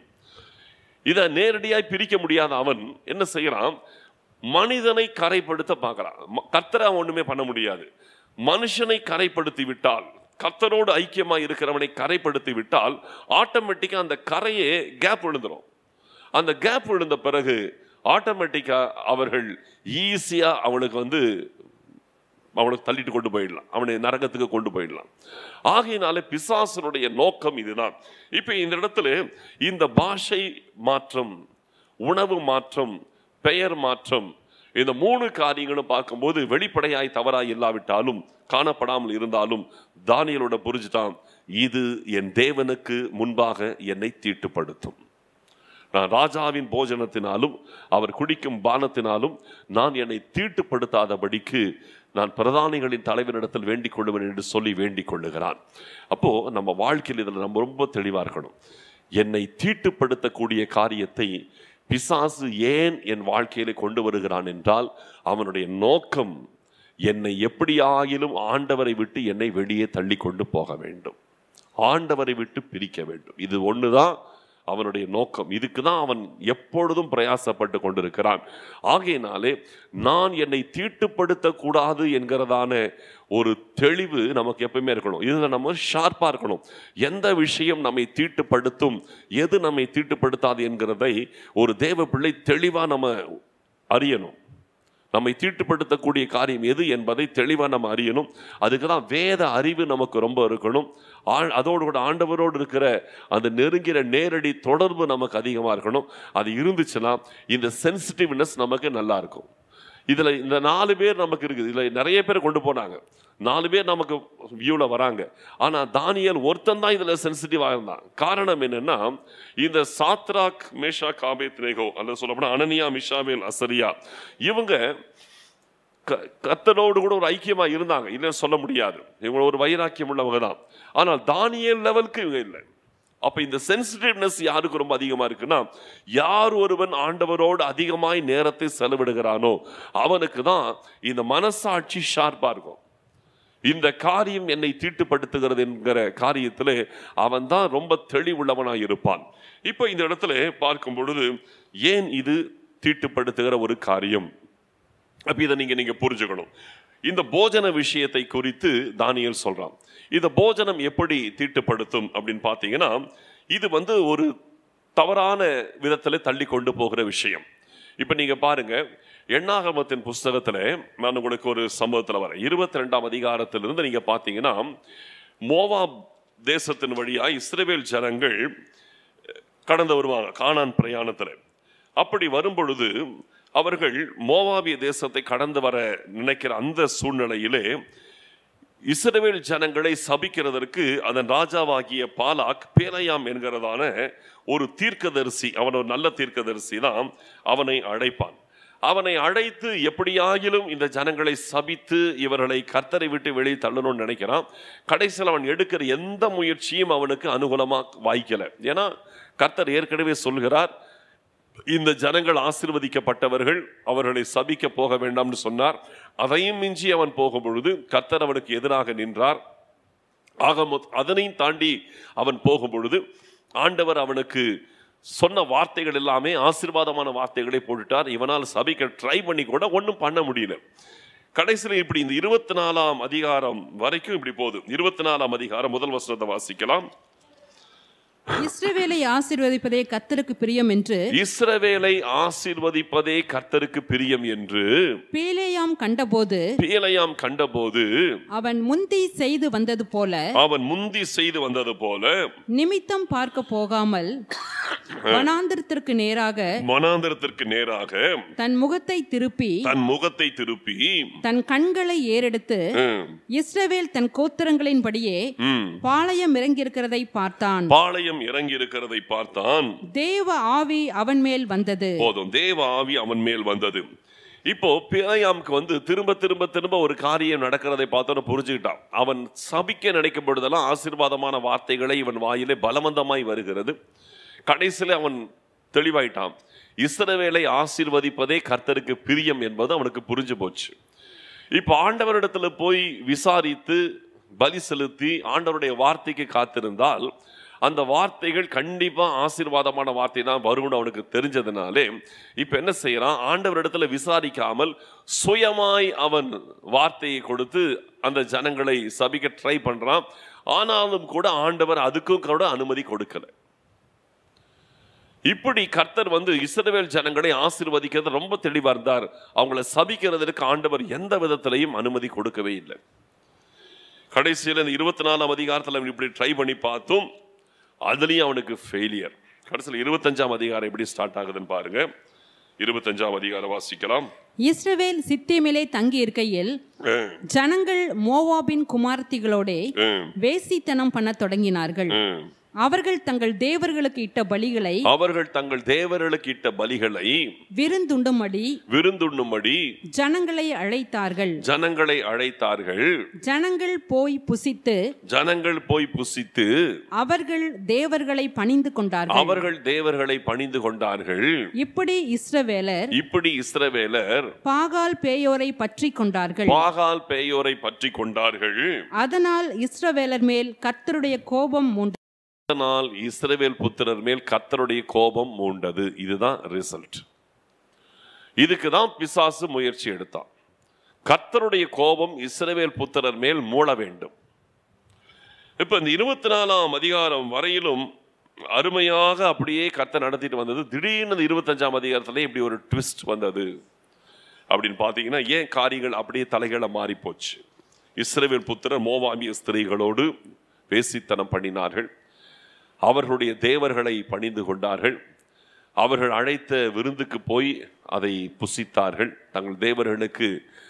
இதை நேரடியாய் பிரிக்க முடியாத அவன் என்ன செய்யறான் மனிதனை கரைப்படுத்த பார்க்கறான் ம- கர்த்தரை அவன் ஒண்ணுமே பண்ண முடியாது மனுஷனை கரைப்படுத்தி விட்டால் கர்த்தரோடு ஐக்கியமா இருக்கிறவனை கரைப்படுத்தி விட்டால் ஆட்டோமேட்டிக்கா அந்த கரையே கேப் விழுந்துரும் அந்த கேப் விழுந்த பிறகு ஆட்டோமேட்டிக்கா அவர்கள் ஈஸியா அவனுக்கு வந்து அவனை தள்ளிட்டு கொண்டு போயிடலாம் அவனை நரகத்துக்கு கொண்டு போயிடலாம் ஆகையினாலே பிசாசனுடைய நோக்கம் இதுதான் இப்ப இந்த இடத்துல இந்த பாஷை மாற்றம் உணவு மாற்றம் பெயர் மாற்றம் இந்த மூணு காரியங்களும் பார்க்கும்போது வெளிப்படையாய் தவறாய் இல்லாவிட்டாலும் காணப்படாமல் இருந்தாலும் தானியலோட புரிஞ்சுட்டான் இது என் தேவனுக்கு முன்பாக என்னை தீட்டுப்படுத்தும் நான் ராஜாவின் போஜனத்தினாலும் அவர் குடிக்கும் பானத்தினாலும் நான் என்னை தீட்டுப்படுத்தாதபடிக்கு நான் பிரதானிகளின் தலைவரிடத்தில் வேண்டிக் கொள்ளுவேன் என்று சொல்லி வேண்டிக் கொள்ளுகிறான் அப்போ நம்ம வாழ்க்கையில் இதில் நம்ம ரொம்ப தெளிவா இருக்கணும் என்னை தீட்டுப்படுத்தக்கூடிய காரியத்தை பிசாசு ஏன் என் வாழ்க்கையில கொண்டு வருகிறான் என்றால் அவனுடைய நோக்கம் என்னை எப்படியாகிலும் ஆண்டவரை விட்டு என்னை வெளியே தள்ளி கொண்டு போக வேண்டும் ஆண்டவரை விட்டு பிரிக்க வேண்டும் இது ஒண்ணுதான் அவனுடைய நோக்கம் இதுக்கு தான் அவன் எப்பொழுதும் பிரயாசப்பட்டு கொண்டிருக்கிறான் ஆகையினாலே நான் என்னை தீட்டுப்படுத்தக் கூடாது என்கிறதான ஒரு தெளிவு நமக்கு எப்பயுமே இருக்கணும் இதில் நம்ம ஷார்ப்பாக இருக்கணும் எந்த விஷயம் நம்மை தீட்டுப்படுத்தும் எது நம்மை தீட்டுப்படுத்தாது என்கிறதை ஒரு தேவ பிள்ளை தெளிவாக நம்ம அறியணும் நம்மை தீட்டுப்படுத்தக்கூடிய காரியம் எது என்பதை தெளிவாக நம்ம அறியணும் அதுக்கு தான் வேத அறிவு நமக்கு ரொம்ப இருக்கணும் ஆ- அதோடு கூட ஆண்டவரோடு இருக்கிற அந்த நெருங்கிற நேரடி தொடர்பு நமக்கு அதிகமாக இருக்கணும் அது இருந்துச்சுன்னா இந்த சென்சிட்டிவ்னஸ் நமக்கு நல்லா இருக்கும் இதில் இந்த நாலு பேர் நமக்கு இருக்குது இதில் நிறைய பேர் கொண்டு போனாங்க நாலு பேர் நமக்கு வியூவில் வராங்க ஆனால் தானியல் ஒருத்தன் தான் இதில் சென்சிட்டிவாக இருந்தான் காரணம் என்னன்னா இந்த சாத்ராக் மேஷா காபேத் நேகோ அல்லது சொல்லப்போனால் அனனியா மிஷாவேல் அசரியா இவங்க க- கர்த்தரோடு கூட ஒரு ஐக்கியமா இருந்தாங்க இல்லைன்னு சொல்ல முடியாது இவங்க ஒரு வைராக்கியம் உள்ளவங்க தான் ஆனால் தானியல் லெவலுக்கு இவங்க இல்லை அப்ப இந்த சென்சிட்டிவ்னஸ் யாருக்கு ரொம்ப அதிகமா இருக்குன்னா யார் ஒருவன் ஆண்டவரோடு அதிகமாய் நேரத்தை செலவிடுகிறானோ அவனுக்கு தான் இந்த மனசாட்சி ஷார்ப்பா இருக்கும் இந்த காரியம் என்னை தீட்டுப்படுத்துகிறது என்கிற காரியத்திலே அவன் தான் ரொம்ப தெளிவுள்ளவனாய் இருப்பான் இப்போ இந்த இடத்துல பார்க்கும் பொழுது ஏன் இது தீட்டுப்படுத்துகிற ஒரு காரியம் அப்ப இதை நீங்க நீங்க புரிஞ்சுக்கணும் இந்த போஜன விஷயத்தை குறித்து தானியல் சொல்றான் இந்த போஜனம் எப்படி தீட்டுப்படுத்தும் அப்படின்னு பார்த்தீங்கன்னா இது வந்து ஒரு தவறான விதத்துல தள்ளி கொண்டு போகிற விஷயம் இப்ப நீங்க பாருங்க எண்ணாகமத்தின் புஸ்தகத்துல நான் உங்களுக்கு ஒரு சம்பவத்துல வரேன் இருபத்தி ரெண்டாம் அதிகாரத்திலிருந்து நீங்க பார்த்தீங்கன்னா மோவாப் தேசத்தின் வழியா இஸ்ரவேல் ஜனங்கள் கடந்து வருவாங்க கானான் பிரயாணத்துல அப்படி வரும்பொழுது அவர்கள் மோவாபிய தேசத்தை கடந்து வர நினைக்கிற அந்த சூழ்நிலையிலே இஸ்ரவேல் ஜனங்களை சபிக்கிறதற்கு அதன் ராஜாவாகிய பாலாக் பேலையாம் என்கிறதான ஒரு தீர்க்கதரிசி அவன் ஒரு நல்ல தீர்க்கதரிசி தான் அவனை அழைப்பான் அவனை அழைத்து எப்படியாகிலும் இந்த ஜனங்களை சபித்து இவர்களை கர்த்தரை விட்டு வெளியே தள்ளணும்னு நினைக்கிறான் கடைசியில் அவன் எடுக்கிற எந்த முயற்சியும் அவனுக்கு அனுகூலமா வாய்க்கல ஏன்னா கர்த்தர் ஏற்கனவே சொல்கிறார் இந்த ஜனங்கள் ஆசீர்வதிக்கப்பட்டவர்கள் அவர்களை சபிக்க போக வேண்டாம்னு சொன்னார் அதையும் மிஞ்சி அவன் போகும் பொழுது கர்த்தர் அவனுக்கு எதிராக நின்றார் ஆக மொத்- அதனையும் தாண்டி அவன் போகும் பொழுது ஆண்டவர் அவனுக்கு சொன்ன வார்த்தைகள் எல்லாமே ஆசீர்வாதமான வார்த்தைகளை போட்டுட்டார் இவனால் சபிக்க ட்ரை பண்ணி கூட ஒன்றும் பண்ண முடியல கடைசியில் இப்படி இந்த இருபத்தி நாலாம் அதிகாரம் வரைக்கும் இப்படி போகுது இருபத்தி நாலாம் அதிகாரம் முதல் வசனத்தை வாசிக்கலாம் இஸ்ரவேலை ஆசீர்வதிப்பதே கர்த்தருக்கு பிரியம் என்று இஸ்ரவேலை ஆசீர்வதிப்பதே கர்த்தருக்கு பிரியம் என்று பேலேயாம் கண்டபோது பேலையாம் கண்டபோது அவன் முந்தி செய்து வந்தது போல அவன் முந்தி செய்து வந்தது போல நிமித்தம் பார்க்க போகாமல் வனாந்திரத்திற்கு நேராக மனாந்திரத்திற்கு நேராக தன் முகத்தை திருப்பி தன் முகத்தை திருப்பி தன் கண்களை ஏறெடுத்து ம், இஸ்ரவேல் தன் கோத்திரங்களின்படியே ம், பாளையம் இறங்கியிருக்கிறதை பார்த்தான் பாளையம் இறங்கி இருக்கிறதை பார்த்தான் தேவ ஆவி அவன் மேல் வந்தது போதும் தேவ ஆவி அவன் மேல் வந்தது இப்போ பிழையாமுக்கு வந்து திரும்ப திரும்ப திரும்ப ஒரு காரியம் நடக்கிறதை பார்த்தோன்னு புரிஞ்சுக்கிட்டான் அவன் சபிக்க நினைக்கும் பொழுதெல்லாம் ஆசீர்வாதமான வார்த்தைகளை இவன் வாயிலே பலவந்தமாய் வருகிறது கடைசியில் அவன் தெளிவாயிட்டான் இஸ்ரவேலை ஆசீர்வதிப்பதே கர்த்தருக்கு பிரியம் என்பது அவனுக்கு புரிஞ்சு போச்சு இப்போ ஆண்டவரிடத்துல போய் விசாரித்து பலி செலுத்தி ஆண்டவருடைய வார்த்தைக்கு காத்திருந்தால் அந்த வார்த்தைகள் கண்டிப்பா ஆசீர்வாதமான வார்த்தை தான் வரும்னு அவனுக்கு தெரிஞ்சதுனாலே இப்ப என்ன செய்யறான் ஆண்டவரிடத்துல விசாரிக்காமல் சுயமாய் அவன் வார்த்தையை கொடுத்து அந்த ஜனங்களை சபிக்க ட்ரை பண்றான் ஆனாலும் கூட ஆண்டவர் அதுக்கும் கூட அனுமதி கொடுக்கல இப்படி கர்த்தர் வந்து இஸ்ரவேல் ஜனங்களை ஆசீர்வதிக்கிறது ரொம்ப தெளிவா இருந்தார் அவங்கள சபிக்கிறதற்கு ஆண்டவர் எந்த விதத்திலையும் அனுமதி கொடுக்கவே இல்லை கடைசியில் இந்த இருபத்தி நாலாம் அதிகாரத்தில் அவன் இப்படி ட்ரை பண்ணி பார்த்தும் அதுலயும் அவனுக்கு ஃபெயிலியர் கடைசியில் இருபத்தஞ்சாம் அதிகாரம் எப்படி ஸ்டார்ட் ஆகுதுன்னு பாருங்க இருபத்தஞ்சாம் அதிகாரம் வாசிக்கலாம் இஸ்ரவேல் சித்தேமிலே தங்கி இருக்கையில் ம், ஜனங்கள் மோவாபின் குமாரத்திகளோடே ம், வேசித்தனம் பண்ண தொடங்கினார்கள் ம். அவர்கள் தங்கள் தேவர்களுக்கு இட்ட பலிகளை அவர்கள் தங்கள் தேவர்களுக்கு இட்ட பலிகளை விருந்துண்டும்படி விருந்துண்ணும்படி ஜனங்களை அழைத்தார்கள் ஜனங்களை அழைத்தார்கள் ஜனங்கள் போய் புசித்து ஜனங்கள் போய் புசித்து அவர்கள் தேவர்களை பணிந்து கொண்டார்கள் அவர்கள் தேவர்களை பணிந்து கொண்டார்கள் இப்படி இஸ்ரவேலர் இப்படி இஸ்ரவேலர் பாகால் பேயோரை பற்றி கொண்டார்கள் பாகால் பேயோரை பற்றி கொண்டார்கள் அதனால் இஸ்ரவேலர் மேல் கர்த்தருடைய கோபம் மூண்டு அதனால் இஸ்ரவேல் புத்திரர் மேல் கர்த்தருடைய கோபம் மூண்டது இதுதான் ரிசல்ட் இதுக்கு தான் பிசாசு முயற்சி எடுத்தான் கர்த்தருடைய கோபம் இஸ்ரவேல் புத்திரர் மேல் மூள வேண்டும் இப்ப இந்த இருபத்தி நாலாம் அதிகாரம் வரையிலும் அருமையாக அப்படியே கர்த்தர் நடத்திட்டு வந்தது திடீர்னு இந்த இருபத்தஞ்சாம் அதிகாரத்துல இப்படி ஒரு ட்விஸ்ட் வந்தது அப்படின்னு பார்த்தீங்கன்னா ஏன் காரியங்கள் அப்படியே தலைகளை மாறி போச்சு இஸ்ரவேல் புத்திரர் மோவாமிய ஸ்திரீகளோடு வேசித்தனம் பண்ணினார்கள் அவர்களுடைய தேவர்களை பணிந்து கொண்டார்கள் அவர்கள் அழைத்த விருந்துக்கு போய் அதை புசித்தார்கள் தங்கள் தேவர்களுக்கு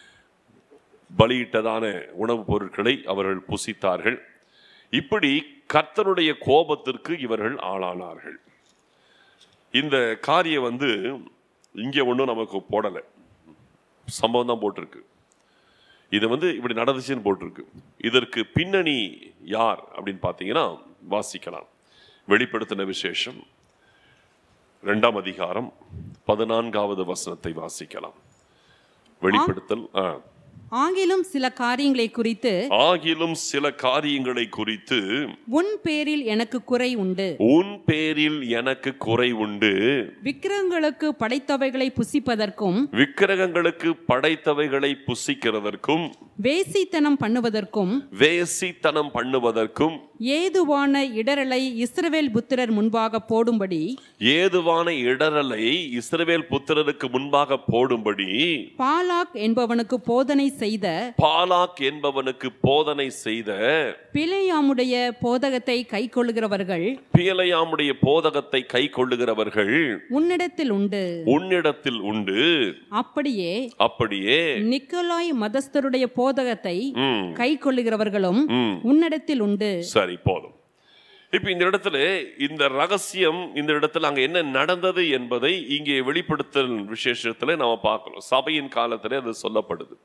பலியிட்டதான உணவுப் பொருட்களை அவர்கள் புசித்தார்கள் இப்படி கர்த்தருடைய கோபத்திற்கு இவர்கள் ஆளானார்கள் இந்த காரியம் வந்து இங்கே ஒன்றும் நமக்கு போடலை சம்பவம் தான் போட்டிருக்கு இது வந்து இப்படி நடந்துச்சுன்னு போட்டிருக்கு இதற்கு பின்னணி யார் அப்படின்னு பார்த்தீங்கன்னா வாசிக்கலாம் வெளிப்படுத்தின விசேஷம் ரெண்டாம் அதிகாரம் பதினான்காவது வசனத்தை வாசிக்கலாம் வெளிப்படுத்தல் ஆ. ஆகிலும் சில காரியங்களை குறித்து ஆகிலும் சில காரியங்களை குறித்து உன் பேரில் எனக்கு குறை உண்டு உன் பேரில் எனக்கு குறை உண்டு விக்கிரகங்களுக்கு படைத்தவைகளை புசிப்பதற்கும் விக்கிரகங்களுக்கு படைத்தவைகளை புசிக்கிறதற்கும் வேசித்தனம் பண்ணுவதற்கும் வேசித்தனம் பண்ணுவதற்கும் ஏதுவான இடரலை இஸ்ரவேல் புத்திரர் முன்பாக போடும்படி ஏதுவான இடரலை இஸ்ரவேல் புத்திரருக்கு முன்பாக போடும்படி பாலாக் என்பவனுக்கு போதனை செய்த பாலாக் என்பவனுக்கு போதனை செய்த பிலேயாமுடைய போதகத்தை கைக்கொள்ளுகிறவர்கள் பியலையாமுடைய போதகத்தை கை கொள்ளுகிறவர்கள் உன்னிடத்தில் உண்டு உன்னிடத்தில் உண்டு அப்படியே அப்படியே நிக்கோலாய் மதஸ்தருடைய போதகத்தை ம், கைக்கொள்ளுகிறவர்களும் ம், உன்னிடத்தில் உண்டு சரி போதும் இப்ப இந்த இடத்துல இந்த ரகசியம் இந்த இடத்துல அங்க என்ன நடந்தது என்பதை இங்கே வெளிப்படுத்தல் விசேஷத்துல நாம பார்க்கிறோம் சபையின் காலத்திலே அது சொல்லப்படுது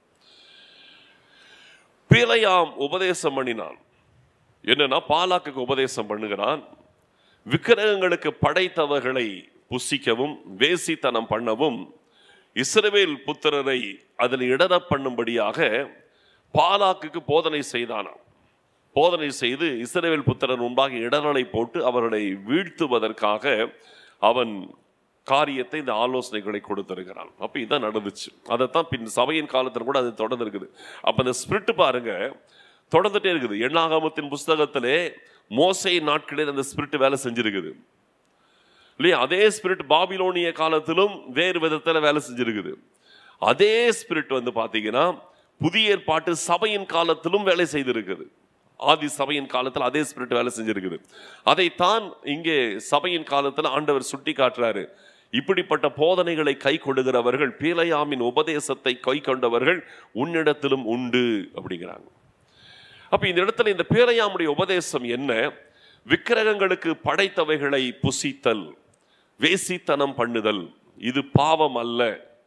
பிழையாம் உபதேசம் பண்ணினான் என்னன்னா பாலாக்குக்கு உபதேசம் பண்ணுகிறான் விக்கிரகங்களுக்கு படைத்தவர்களை புசிக்கவும் வேசித்தனம் பண்ணவும் இஸ்ரவேல் புத்திரரை அதில் இடர பண்ணும்படியாக பாலாக்குக்கு போதனை செய்தானாம் போதனை செய்து இஸ்ரவேல் புத்திரன் முன்பாக இடரலை போட்டு அவர்களை வீழ்த்துவதற்காக அவன் காரியத்தை இந்த ஆலோசனைகளை கொடுத்திருக்கிறான் அப்ப இதான் நடந்துச்சு அதைத்தான் பின் சபையின் காலத்தில் கூட அது தொடர்ந்து இருக்குது அப்ப இந்த ஸ்பிரிட் பாருங்க தொடர்ந்துட்டே இருக்குது எண்ணாகமத்தின் புஸ்தகத்திலே மோசை நாட்களில் அந்த ஸ்பிரிட் வேலை செஞ்சிருக்குது இல்லையா அதே ஸ்பிரிட் பாபிலோனிய காலத்திலும் வேறு விதத்தில் வேலை செஞ்சிருக்குது அதே ஸ்பிரிட் வந்து பார்த்தீங்கன்னா புதிய ஏற்பாட்டு சபையின் காலத்திலும் வேலை செய்திருக்குது ஆதி சபையின் காலத்தில் அதே ஸ்பிரிட் வேலை செஞ்சிருக்குது அதைத்தான் இங்கே சபையின் காலத்தில் ஆண்டவர் சுட்டி காட்டுறாரு இப்படிப்பட்ட போதனைகளை கை கொள்ளுகிறவர்கள் பீலையாமின் உபதேசத்தை கை கொண்டவர்கள் உன்னிடத்திலும் உண்டு அப்படிங்கிறாங்க அப்ப இந்த இடத்துல இந்த பேரையாமுடைய உபதேசம் என்ன விக்கிரகங்களுக்கு படைத்தவைகளை புசித்தல் வேசித்தனம் பண்ணுதல் இது பாவம் அல்ல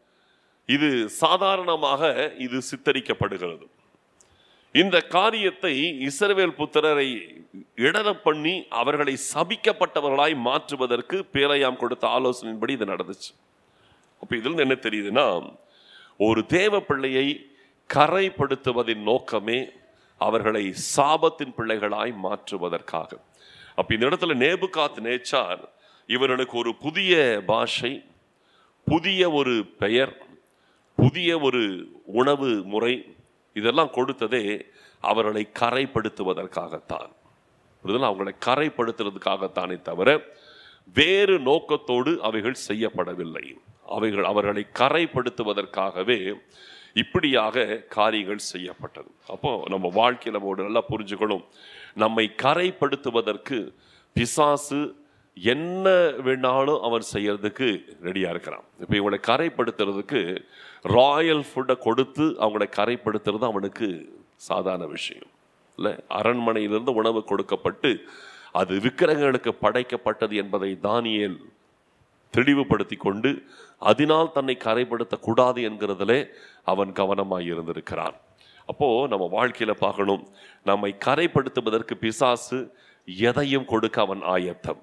இது சாதாரணமாக இது சித்தரிக்கப்படுகிறது இந்த காரியத்தை இஸ்ரவேல் புத்திரரை இடர பண்ணி அவர்களை சபிக்கப்பட்டவர்களாய் மாற்றுவதற்கு பேரையாம் கொடுத்த ஆலோசனையின்படி இது நடந்துச்சு அப்ப இதில் என்ன தெரியுதுன்னா ஒரு தேவ பிள்ளையை கரைப்படுத்துவதின் நோக்கமே அவர்களை சாபத்தின் பிள்ளைகளாய் மாற்றுவதற்காக அப்ப இந்த இடத்துல நேபுகாத் நேச்சார் இவர்களுக்கு ஒரு புதிய பாஷை புதிய ஒரு பெயர் புதிய ஒரு உணவு முறை இதெல்லாம் கொடுத்ததே அவர்களை கரைப்படுத்துவதற்காகத்தான் புரியுதுங்களா? அவங்களை கரைப்படுத்துறதுக்காகத்தானே தவிர வேறு நோக்கத்தோடு அவைகள் செய்யப்படவில்லை அவைகள் அவர்களை கரைப்படுத்துவதற்காகவே இப்படியாக காரியங்கள் செய்யப்பட்டது அப்போ நம்ம வாழ்க்கையில நம்ம ஒரு நல்லா புரிஞ்சுக்கணும் நம்மை கரைப்படுத்துவதற்கு பிசாசு என்ன வேணாலும் அவன் செய்யறதுக்கு ரெடியா இருக்கிறான் இப்போ இவங்களை கரைப்படுத்துறதுக்கு ராயல் ஃபுட்டை கொடுத்து அவங்களை கரைப்படுத்துறது அவனுக்கு சாதாரண விஷயம் இல்லை அரண்மனையிலிருந்து உணவு கொடுக்கப்பட்டு அது விக்கிரகங்களுக்கு படைக்கப்பட்டது என்பதை தானியேல் தெளிவுபடுத்தி கொண்டு அதனால் தன்னை கரைப்படுத்த கூடாது என்கிறதிலே அவன் கவனமாய் இருந்திருக்கிறான் அப்போ நம்ம வாழ்க்கையில பார்க்கணும் நம்மை கரைப்படுத்துவதற்கு பிசாசு எதையும் கொடுக்க அவன் ஆயத்தம்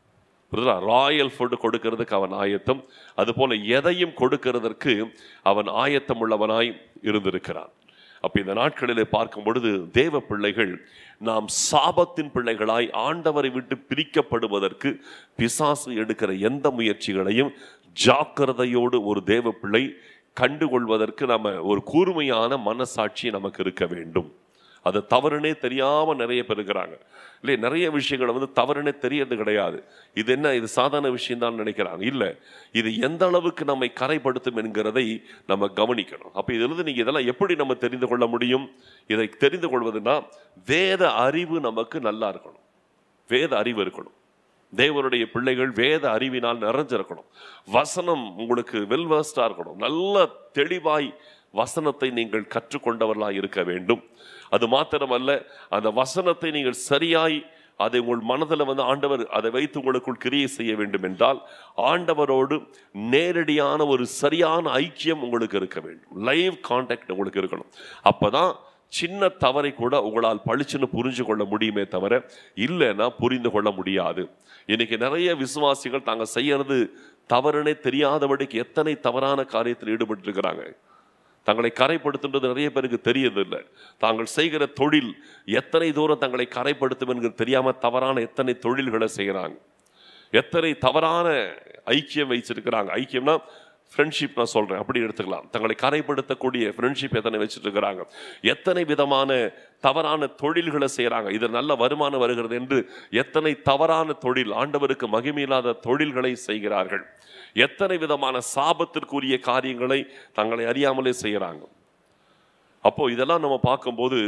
ராயல் ஃபுட் கொடுக்கிறதுக்கு அவன் ஆயத்தம் அதுபோல எதையும் கொடுக்கிறதற்கு அவன் ஆயத்தம் உள்ளவனாய் இருந்திருக்கிறான் அப்ப இந்த நாட்களிலே பார்க்கும் பொழுது தேவ பிள்ளைகள் நாம் சாபத்தின் பிள்ளைகளாய் ஆண்டவரை விட்டு பிரிக்கப்படுவதற்கு பிசாசு எடுக்கிற எந்த முயற்சிகளையும் ஜாக்கிரதையோடு ஒரு தேவ பிள்ளை கண்டுகொள்வதற்கு நம்ம ஒரு கூர்மையான மனசாட்சி நமக்கு இருக்க வேண்டும் அது தவறுனே தெரியாம நிறைய பேர் இருக்கிறாங்க இல்லை நிறைய விஷயங்களை வந்து தவறுனே தெரியறது கிடையாது இது என்ன இது சாதாரண விஷயம் தான் நினைக்கிறாங்க இல்லை இது எந்த அளவுக்கு நம்மை கரைப்படுத்தும் என்கிறதை நம்ம கவனிக்கணும் அப்போ இதிலிருந்து நீங்க இதெல்லாம் எப்படி நம்ம தெரிந்து கொள்ள முடியும் இதை தெரிந்து கொள்வதுன்னா வேத அறிவு நமக்கு நல்லா இருக்கணும் வேத அறிவு இருக்கணும் தேவனுடைய பிள்ளைகள் வேத அறிவினால் நிறைஞ்சிருக்கணும் வசனம் உங்களுக்கு வெல்வர்ஸ்டா இருக்கணும் நல்ல தெளிவாய் வசனத்தை நீங்கள் கற்றுக்கொண்டவர்களாய் இருக்க வேண்டும் அது மாத்திரமல்ல அந்த வசனத்தை நீங்கள் சரியாய் அதை உங்கள் மனதில் வந்து ஆண்டவர் அதை வைத்து உங்களுக்குள் கிரியை செய்ய வேண்டும் என்றால் ஆண்டவரோடு நேரடியான ஒரு சரியான ஐக்கியம் உங்களுக்கு இருக்க வேண்டும் லைவ் கான்டாக்ட் உங்களுக்கு இருக்கணும் அப்பதான் சின்ன தவறை கூட உங்களால் பளிச்சுன்னு புரிஞ்சு கொள்ள முடியுமே தவிர இல்லைன்னா புரிந்து கொள்ள முடியாது இன்னைக்கு நிறைய விசுவாசிகள் தாங்க செய்யறது தவறுனே தெரியாதபடிக்கு எத்தனை தவறான காரியத்தில் ஈடுபட்டு இருக்கிறாங்க தங்களை கரைப்படுத்துன்றது நிறைய பேருக்கு தெரியதில்லை தாங்கள் செய்கிற தொழில் எத்தனை தூரம் தங்களை கரைப்படுத்தும் என்கிறது தெரியாம தவறான எத்தனை தொழில்களை செய்கிறாங்க எத்தனை தவறான ஐக்கியம் வச்சிருக்கிறாங்க ஐக்கியம்னா ஃப்ரெண்ட்ஷிப் நான் சொல்றேன் அப்படி எடுத்துக்கலாம் தங்களை கரைப்படுத்தக்கூடிய ஃப்ரெண்ட்ஷிப் எத்தனை வச்சுட்டு இருக்கிறாங்க எத்தனை விதமான தவறான தொழில்களை செய்கிறாங்க இது நல்ல வருமானம் வருகிறது என்று எத்தனை தவறான தொழில் ஆண்டவருக்கு மகிமையில்லாத தொழில்களை செய்கிறார்கள் எத்தனை விதமான சாபத்திற்குரிய காரியங்களை தங்களை அறியாமலே செய்கிறாங்க அப்போ இதெல்லாம் நம்ம பார்க்கும்போது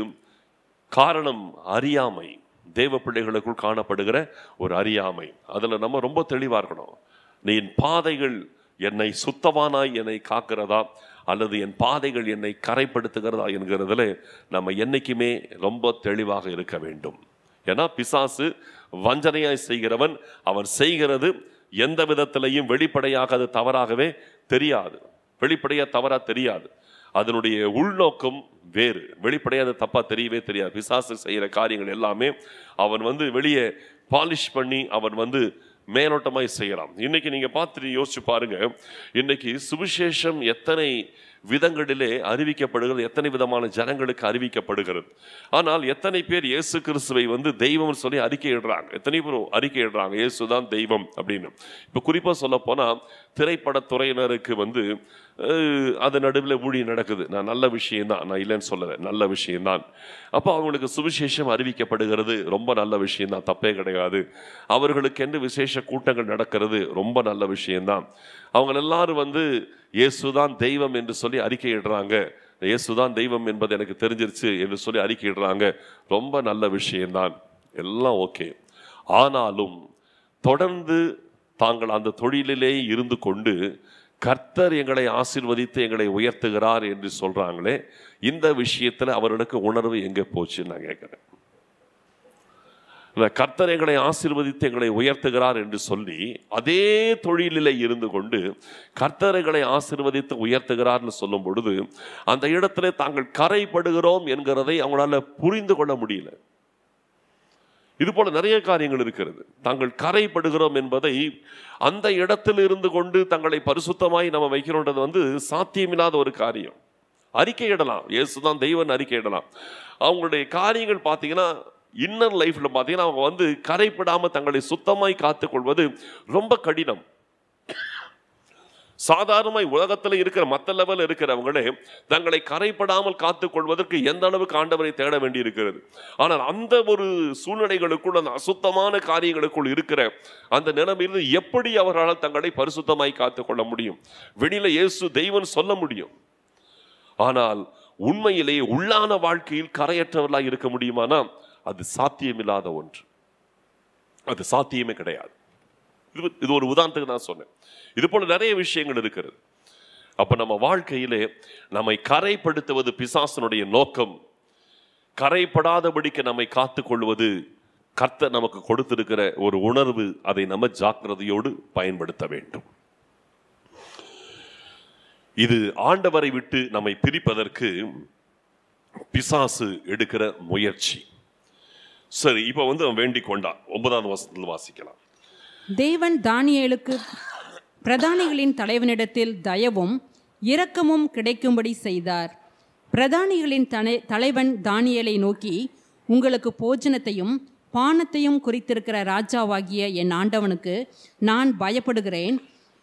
காரணம் அறியாமை தேவ பிள்ளைகளுக்குள் காணப்படுகிற ஒரு அறியாமை அதுல நம்ம ரொம்ப தெளிவா இருக்கணும் நீ என் பாதைகள் என்னை சுத்தவானாய் என்னை காக்கிறதா அல்லது என் பாதைகள் என்னை கரைப்படுத்துகிறதா என்கிறதுல நம்ம என்னைக்குமே ரொம்ப தெளிவாக இருக்க வேண்டும் ஏன்னா பிசாசு வஞ்சனையாய் செய்கிறவன் அவன் செய்கிறது எந்த விதத்திலையும் வெளிப்படையாக அது தவறாகவே தெரியாது வெளிப்படையா தவறா தெரியாது அதனுடைய உள்நோக்கம் வேறு வெளிப்படையா அது தப்பா தெரியவே தெரியாது பிசாசு செய்யற காரியங்கள் எல்லாமே அவன் வந்து வெளியே பாலிஷ் பண்ணி அவன் வந்து மேலோட்டமாய் செய்யலாம் இன்னைக்கு நீங்க பார்த்துட்டு யோசிச்சு பாருங்க இன்னைக்கு சுவிசேஷம் எத்தனை விதங்களிலே அறிவிக்கப்படுகிறது எத்தனை விதமான ஜனங்களுக்கு அறிவிக்கப்படுகிறது ஆனால் எத்தனை பேர் இயேசு கிறிஸ்துவை வந்து தெய்வம் சொல்லி அறிக்கையிடுறாங்க எத்தனை பேர் அறிக்கையிடுறாங்க இயேசு தான் தெய்வம் அப்படின்னு இப்போ குறிப்பாக சொல்ல போனால் திரைப்படத்துறையினருக்கு வந்து அஹ், அது நடுவில் ஊழி நடக்குது நான் நல்ல விஷயம்தான் நான் இல்லைன்னு சொல்லலை நல்ல விஷயம்தான் அப்போ அவங்களுக்கு சுவிசேஷம் அறிவிக்கப்படுகிறது ரொம்ப நல்ல விஷயம்தான் தப்பே கிடையாது அவர்களுக்கென்று விசேஷ கூட்டங்கள் நடக்கிறது ரொம்ப நல்ல விஷயம்தான் அவங்க எல்லாரும் வந்து இயேசுதான் தெய்வம் என்று சொல்லி அறிக்கையிடுறாங்க இயேசுதான் தெய்வம் என்பது எனக்கு தெரிஞ்சிருச்சு என்று சொல்லி அறிக்கையிடுறாங்க ரொம்ப நல்ல விஷயம்தான் எல்லாம் ஓகே ஆனாலும் தொடர்ந்து தாங்கள் அந்த தொழிலிலே இருந்து கொண்டு கர்த்தர் எங்களை ஆசீர்வதித்து எங்களை உயர்த்துகிறார் என்று சொல்றாங்களே இந்த விஷயத்துல அவர்களுக்கு உணர்வு எங்க போச்சுன்னு நான் கேட்கிறேன் இல்ல, கர்த்தர் எங்களை ஆசீர்வதித்து எங்களை உயர்த்துகிறார் என்று சொல்லி அதே தொழிலிலே இருந்து கொண்டு கர்த்தர் எங்களை ஆசீர்வதித்து உயர்த்துகிறார்னு சொல்லும் பொழுது அந்த இடத்துல தாங்கள் கரைப்படுகிறோம் என்கிறதை அவங்களால புரிந்து கொள்ள முடியல இது போல நிறைய காரியங்கள் இருக்கிறது தாங்கள் கரைப்படுகிறோம் என்பதை அந்த இடத்தில் இருந்து கொண்டு தங்களை பரிசுத்தமாய் நம்ம வைக்கிறோன்றது வந்து சாத்தியமில்லாத ஒரு காரியம் அறிக்கையிடலாம் இயேசுதான் தெய்வன் அறிக்கையிடலாம் அவங்களுடைய காரியங்கள் பார்த்தீங்கன்னா இன்னர் லைஃப்ல பார்த்தீங்கன்னா அவங்க வந்து கரைப்படாம தங்களை சுத்தமாய் காத்துக்கொள்வது ரொம்ப கடினம் சாதாரணமாய் உலகத்துல இருக்கிற மற்ற லெவலில் இருக்கிறவங்களே தங்களை கரைப்படாமல் காத்துக்கொள்வதற்கு எந்த அளவுக்கு ஆண்டவரை தேட வேண்டி இருக்கிறது ஆனால் அந்த ஒரு சூழ்நிலைகளுக்குள் அந்த அசுத்தமான காரியங்களுக்குள் இருக்கிற அந்த நிலைமையிலிருந்து எப்படி அவர்களால் தங்களை பரிசுத்தமாய் காத்துக்கொள்ள முடியும் வெளியில இயேசு தெய்வம் சொல்ல முடியும் ஆனால் உண்மையிலேயே உள்ளான வாழ்க்கையில் கரையற்றவர்களாக இருக்க முடியுமானா அது சாத்தியமில்லாத ஒன்று அது சாத்தியமே கிடையாது இது இது ஒரு உதாரணத்துக்கு நான் சொன்னேன் இது போல நிறைய விஷயங்கள் இருக்கிறது அப்ப நம்ம வாழ்க்கையிலே நம்மை கரைப்படுத்துவது பிசாசனுடைய நோக்கம் கரைப்படாதபடிக்கு நம்மை காத்துக்கொள்வது கர்த்தர் நமக்கு கொடுத்திருக்கிற ஒரு உணர்வு அதை நம்ம ஜாக்கிரதையோடு பயன்படுத்த வேண்டும் இது ஆண்டவரை விட்டு நம்மை பிரிப்பதற்கு பிசாசு எடுக்கிற முயற்சி சரி இப்போ வந்து அவன் வேண்டிக் கொண்டான் ஒன்பதாவது வசனத்தில் வாசிக்கலாம் தேவன் தானியேலுக்கு பிரதானிகளின் தலைவனிடத்தில் தயவும் இரக்கமும் கிடைக்கும்படி செய்தார் பிரதானிகளின் தலை தலைவன் தானியேலை நோக்கி உங்களுக்கு போஜனத்தையும் பானத்தையும் குறித்திருக்கிற ராஜாவாகிய என் ஆண்டவனுக்கு நான் பயப்படுகிறேன்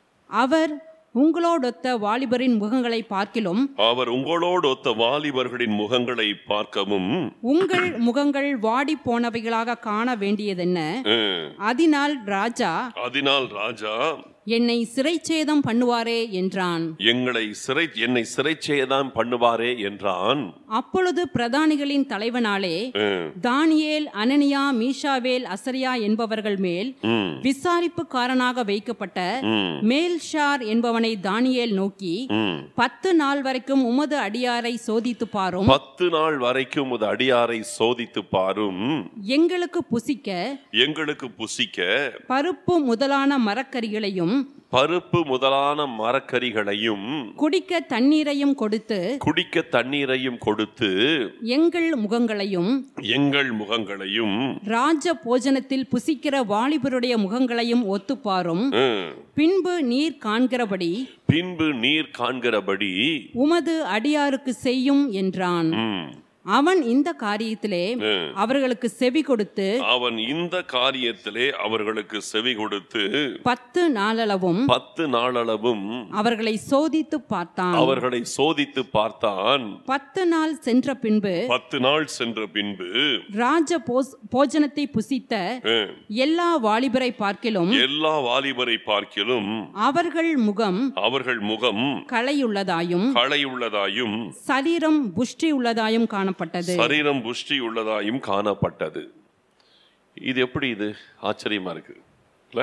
அவர் உங்களோடொத்த வாலிபரின் முகங்களை பார்க்கிலும் அவர் உங்களோடு ஒத்த வாலிபர்களின் முகங்களை பார்க்கவும் உங்கள் முகங்கள் வாடி போனவைகளாக காண வேண்டியதென்ன அஹ், அதனால் ராஜா அதனால் ராஜா என்னை சிறைச்சேதம் பண்ணுவாரே என்றான் எங்களை சிறை என்னை சிறைச்சேதான் பண்ணுவாரே என்றான் அப்பொழுது பிரதானிகளின் தலைவனாலே அஹ், தானியேல் அனனியா மீஷாவேல் அசரியா என்பவர்கள் மேல் ம், விசாரிப்புக்காரனாக வைக்கப்பட்ட ம், மேல்ஷார் என்பவனை தானியேல் நோக்கி ம். பத்து நாள் வரைக்கும் உமது அடியாரை சோதித்து பாரும் பத்து நாள் வரைக்கும் உமது அடியாரை சோதித்து பாரும் எங்களுக்கு புசிக்க எங்களுக்கு புசிக்க பருப்பு முதலான மரக்கறிகளையும் பருப்பு முதலான மரக்கறிகளையும் குடிக்க தண்ணீரையும் கொடுத்து குடிக்க தண்ணீரையும் கொடுத்து எங்கள் முகங்களையும் எங்கள் முகங்களையும் ராஜ போஜனத்தில் புசிக்கிற வாலிபருடைய முகங்களையும் ஒத்துப்பாரும் ம், பின்பு நீர் காண்கிறபடி பின்பு நீர் காண்கிறபடி உமது அடியாருக்கு செய்யும் என்றான் ம், அவன் இந்த காரியத்திலே ம். அவர்களுக்கு செவி கொடுத்து அவன் இந்த காரியத்திலே அவர்களுக்கு செவி கொடுத்து பத்து நாளளவும் பத்து நாளளவும் அவர்களை சோதித்து பார்த்தான் அவர்களை சோதித்து பார்த்தான் பத்து நாள் சென்ற பின்பு பத்து நாள் சென்ற பின்பு ராஜ போஸ்- போஜனத்தை புசித்த ம், எல்லா வாலிபரை பார்க்கிலும் எல்லா வாலிபரை பார்க்கிலும் அவர்கள் முகம் அவர்கள் முகம் களையுள்ளதாயும் களையுள்ளதாயும் சரீரம் புஷ்டி உள்ளதாயும் காணப்பட்டது சரீரம் புஷ்டி உள்ளதாயும் காணப்பட்டது இது எப்படி இது ஆச்சரியமா இருக்கு இல்ல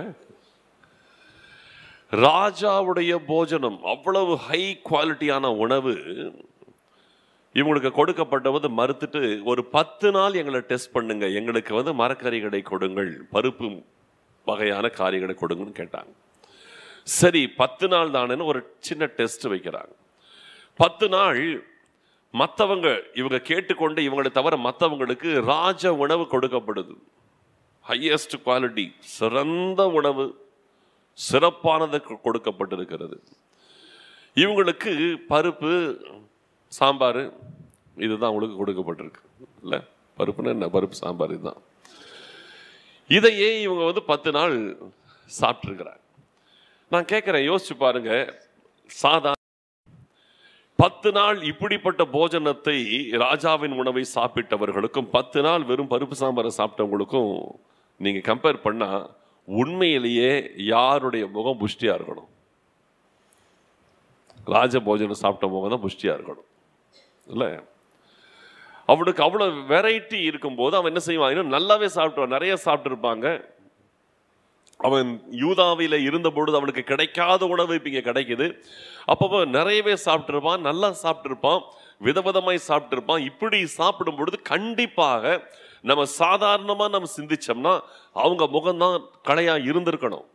ராஜாவுடைய போஜனம் அவ்வளவு ஹை குவாலிட்டியான உணவு இவங்களுக்கு கொடுக்கப்பட்டவது மறுத்துட்டு ஒரு பத்து நாள் எங்களை டெஸ்ட் பண்ணுங்க எங்களுக்கு வந்து மரக்கறிகளை கொடுங்கள் பருப்பு வகையான காரியங்களை கொடுங்கன்னு கேட்டாங்க சரி பத்து நாள் தானேன்னு ஒரு சின்ன டெஸ்ட் வைக்கிறாங்க பத்து நாள் மற்றவங்க இவங்க கேட்டுக்கொண்டு இவங்களை தவிர மற்றவங்களுக்கு ராஜ உணவு கொடுக்கப்படுது ஹையஸ்ட் குவாலிட்டி சிறந்த உணவு சிறப்பானது கொ- கொடுக்கப்பட்டிருக்கிறது இவங்களுக்கு பருப்பு சாம்பார் இதுதான் அவங்களுக்கு கொடுக்கப்பட்டிருக்கு இல்லை பருப்புன்னா என்ன பருப்பு சாம்பார் இதுதான் இதையே இவங்க வந்து பத்து நாள் சாப்பிட்ருக்கிறாங்க நான் கேட்குறேன் யோசிச்சு பாருங்க சாதா பத்து நாள் இப்படிப்பட்ட போஜனத்தை ராஜாவின் உணவை சாப்பிட்டவர்களுக்கும் பத்து நாள் வெறும் பருப்பு சாம்பாரை சாப்பிட்டவங்களுக்கும் நீங்க கம்பேர் பண்ணா உண்மையிலேயே யாருடைய முகம் புஷ்டியா இருக்கணும் ராஜ போஜனம் சாப்பிட்ட முகம் தான் புஷ்டியா இருக்கணும் இல்லை அவனுக்கு அவ்வளோ வெரைட்டி இருக்கும்போது அவன் என்ன செய்வான் இன்னும் நல்லாவே சாப்பிட்டுவான் நிறைய சாப்பிட்டுருப்பாங்க அவன் யூதாவில இருந்த பொழுது அவனுக்கு கிடைக்காத உணவு இப்போ இங்கே கிடைக்குது அப்போ நிறையவே சாப்பிட்டிருப்பான் நல்லா சாப்பிட்டிருப்பான் விதவிதமாய் சாப்பிட்டிருப்பான் இப்படி சாப்பிடும் பொழுது கண்டிப்பாக நம்ம சாதாரணமாக நம்ம சிந்திச்சோம்னா அவங்க முகம்தான் களையா இருந்திருக்கணும்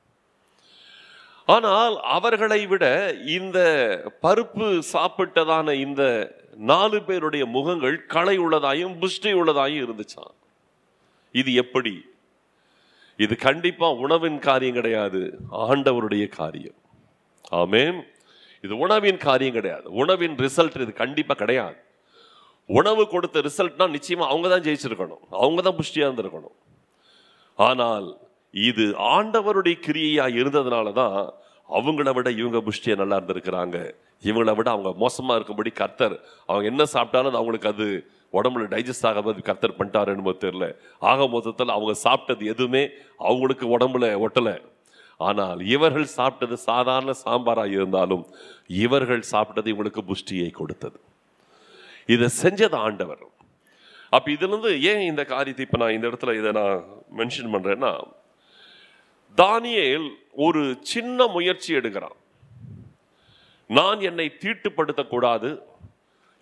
ஆனால் அவர்களை விட இந்த பருப்பு சாப்பிட்டதான இந்த நாலு பேருடைய முகங்கள் களை உள்ளதாயும் புஷ்டி உள்ளதாயும் இருந்துச்சான் இது எப்படி இது கண்டிப்பா உணவின் காரியம் கிடையாது ஆண்டவருடைய காரியம் ஆமென் இது உணவின் காரியம் கிடையாது உணவின் ரிசல்ட் இது கண்டிப்பா கிடையாது உணவு கொடுத்த ரிசல்ட்னா நிச்சயமா அவங்க தான் ஜெயிச்சிருக்கணும் அவங்க தான் புஷ்டியா இருந்திருக்கணும் ஆனால் இது ஆண்டவருடைய கிரியையா இருந்ததுனால தான் அவங்கள விட இவங்க புஷ்டியா நல்லா இருந்திருக்கிறாங்க இவங்கள விட அவங்க மோசமா இருக்கும்படி கர்த்தர் அவங்க என்ன சாப்பிட்டாலும் அது அவங்களுக்கு அது உடம்புல டைஜஸ்ட் ஆகாம கர்த்தர் பண்ணிட்டாருன்னு தெரியல ஆக மொத்தத்தில் அவங்க சாப்பிட்டது எதுவுமே அவங்களுக்கு உடம்புல ஒட்டலை ஆனால் இவர்கள் சாப்பிட்டது சாதாரண சாம்பாரா இருந்தாலும் இவர்கள் சாப்பிட்டது இவங்களுக்கு புஷ்டியை கொடுத்தது இதை செஞ்சது ஆண்டவர் அப்ப இதுல இருந்து ஏன் இந்த காரியத்தை இப்ப நான் இந்த இடத்துல இதை நான் மென்ஷன் பண்றேன்னா தானியேல் ஒரு சின்ன முயற்சி எடுக்கிறான் நான் என்னை தீட்டுப்படுத்தக்கூடாது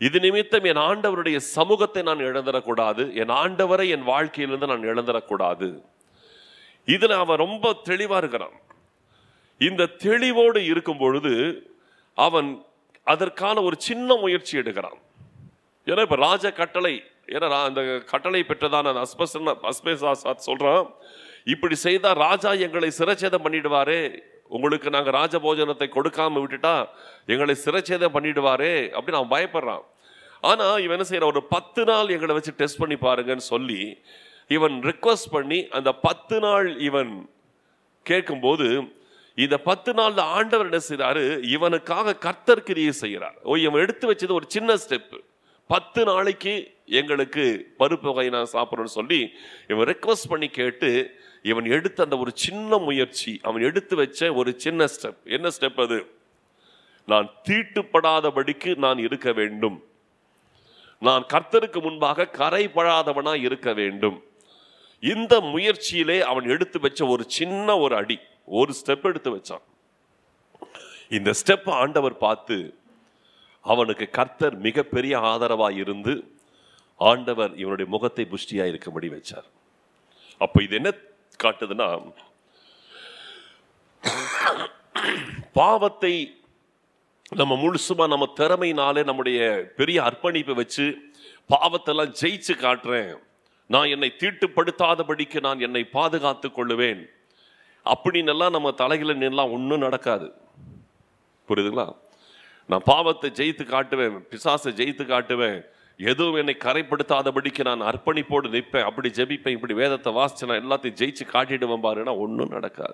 இது நிமித்தம் என் ஆண்டவருடைய சமூகத்தை நான் இழந்துடக்கூடாது என் ஆண்டவரை என் வாழ்க்கையிலிருந்து நான் இழந்துடக்கூடாது இதுல அவன் ரொம்ப தெளிவா இருக்கிறான் இந்த தெளிவோடு இருக்கும் பொழுது அவன் அதற்கான ஒரு சின்ன முயற்சி எடுக்கிறான் ஏன்னா இப்ப ராஜ கட்டளை ஏன்னா ரா- அந்த கட்டளை பெற்றதான அந்த அஸ்பசன் அஸ்பேசாசாத் சொல்றான் இப்படி செய்தா ராஜா எங்களை சிரச்சேதம் பண்ணிடுவாரே உங்களுக்கு நாங்க ராஜ போஜனத்தை கொடுக்காம விட்டுட்டா எங்களை சிரச்சேதம் பண்ணிடுவாரே அப்படின்னு அவன் பயப்படுறான் ஆனா இவன் என்ன செய்யறான் ஒரு பத்து நாள் எங்களை வச்சு டெஸ்ட் பண்ணி பாருங்கன்னு சொல்லி இவன் ரிக்வஸ்ட் பண்ணி அந்த பத்து நாள் இவன் கேட்கும்போது இந்த பத்து நாள்ல ஆண்டவர் என்ன செய்றாரு இவனுக்காக கர்த்தர் கிரியை செய்கிறார் ஓ இவன் எடுத்து வச்சது ஒரு சின்ன ஸ்டெப் பத்து நாளைக்கு எங்களுக்கு பருப்பு வகை நான் சாப்பிட்றேன்னு சொல்லி இவன் ரெக்வஸ்ட் பண்ணி கேட்டு இவன் எடுத்த அந்த ஒரு சின்ன முயற்சி அவன் எடுத்து வச்ச ஒரு சின்ன ஸ்டெப் என்ன ஸ்டெப் அது நான் தீட்டுப்படாதபடிக்கு நான் இருக்க வேண்டும் நான் கர்த்தருக்கு முன்பாக கரைபடாதவனா இருக்க வேண்டும் இந்த முயற்சியிலே அவன் எடுத்து வச்ச ஒரு சின்ன ஒரு அடி ஒரு ஸ்டெப் எடுத்து வச்சான் இந்த ஸ்டெப் ஆண்டவர் பார்த்து அவனுக்கு கர்த்தர் மிகப்பெரிய ஆதரவாய் இருந்து ஆண்டவர் இவனுடைய முகத்தை புஷ்டியா இருக்கும்படி வச்சார் அப்ப இது என்ன காட்டுதுன்னா பாவத்தை நம்ம முழுசுமா நம்ம திறமையினாலே நம்முடைய பெரிய அர்ப்பணிப்பை வச்சு பாவத்தெல்லாம் ஜெயிச்சு காட்டுறேன் நான் என்னை தீட்டுப்படுத்தாதபடிக்கு நான் என்னை பாதுகாத்துக் கொள்ளுவேன் அப்படின்னு எல்லாம் நம்ம தலையில நின்னலாம் ஒன்றும் நடக்காது புரியுதுங்களா நான் பாவத்தை ஜெயித்து காட்டுவேன் பிசாசை ஜெயித்து காட்டுவேன் எதுவும் என்னை கரைப்படுத்தாதபடிக்கு நான் அர்ப்பணிப்போடு நிற்பேன் அப்படி ஜெபிப்பேன் இப்படி வேதத்தை வாசிச்சு நான் எல்லாத்தையும் ஜெயிச்சு காட்டிடுவேன் பாருன்னா ஒன்றும் நடக்காது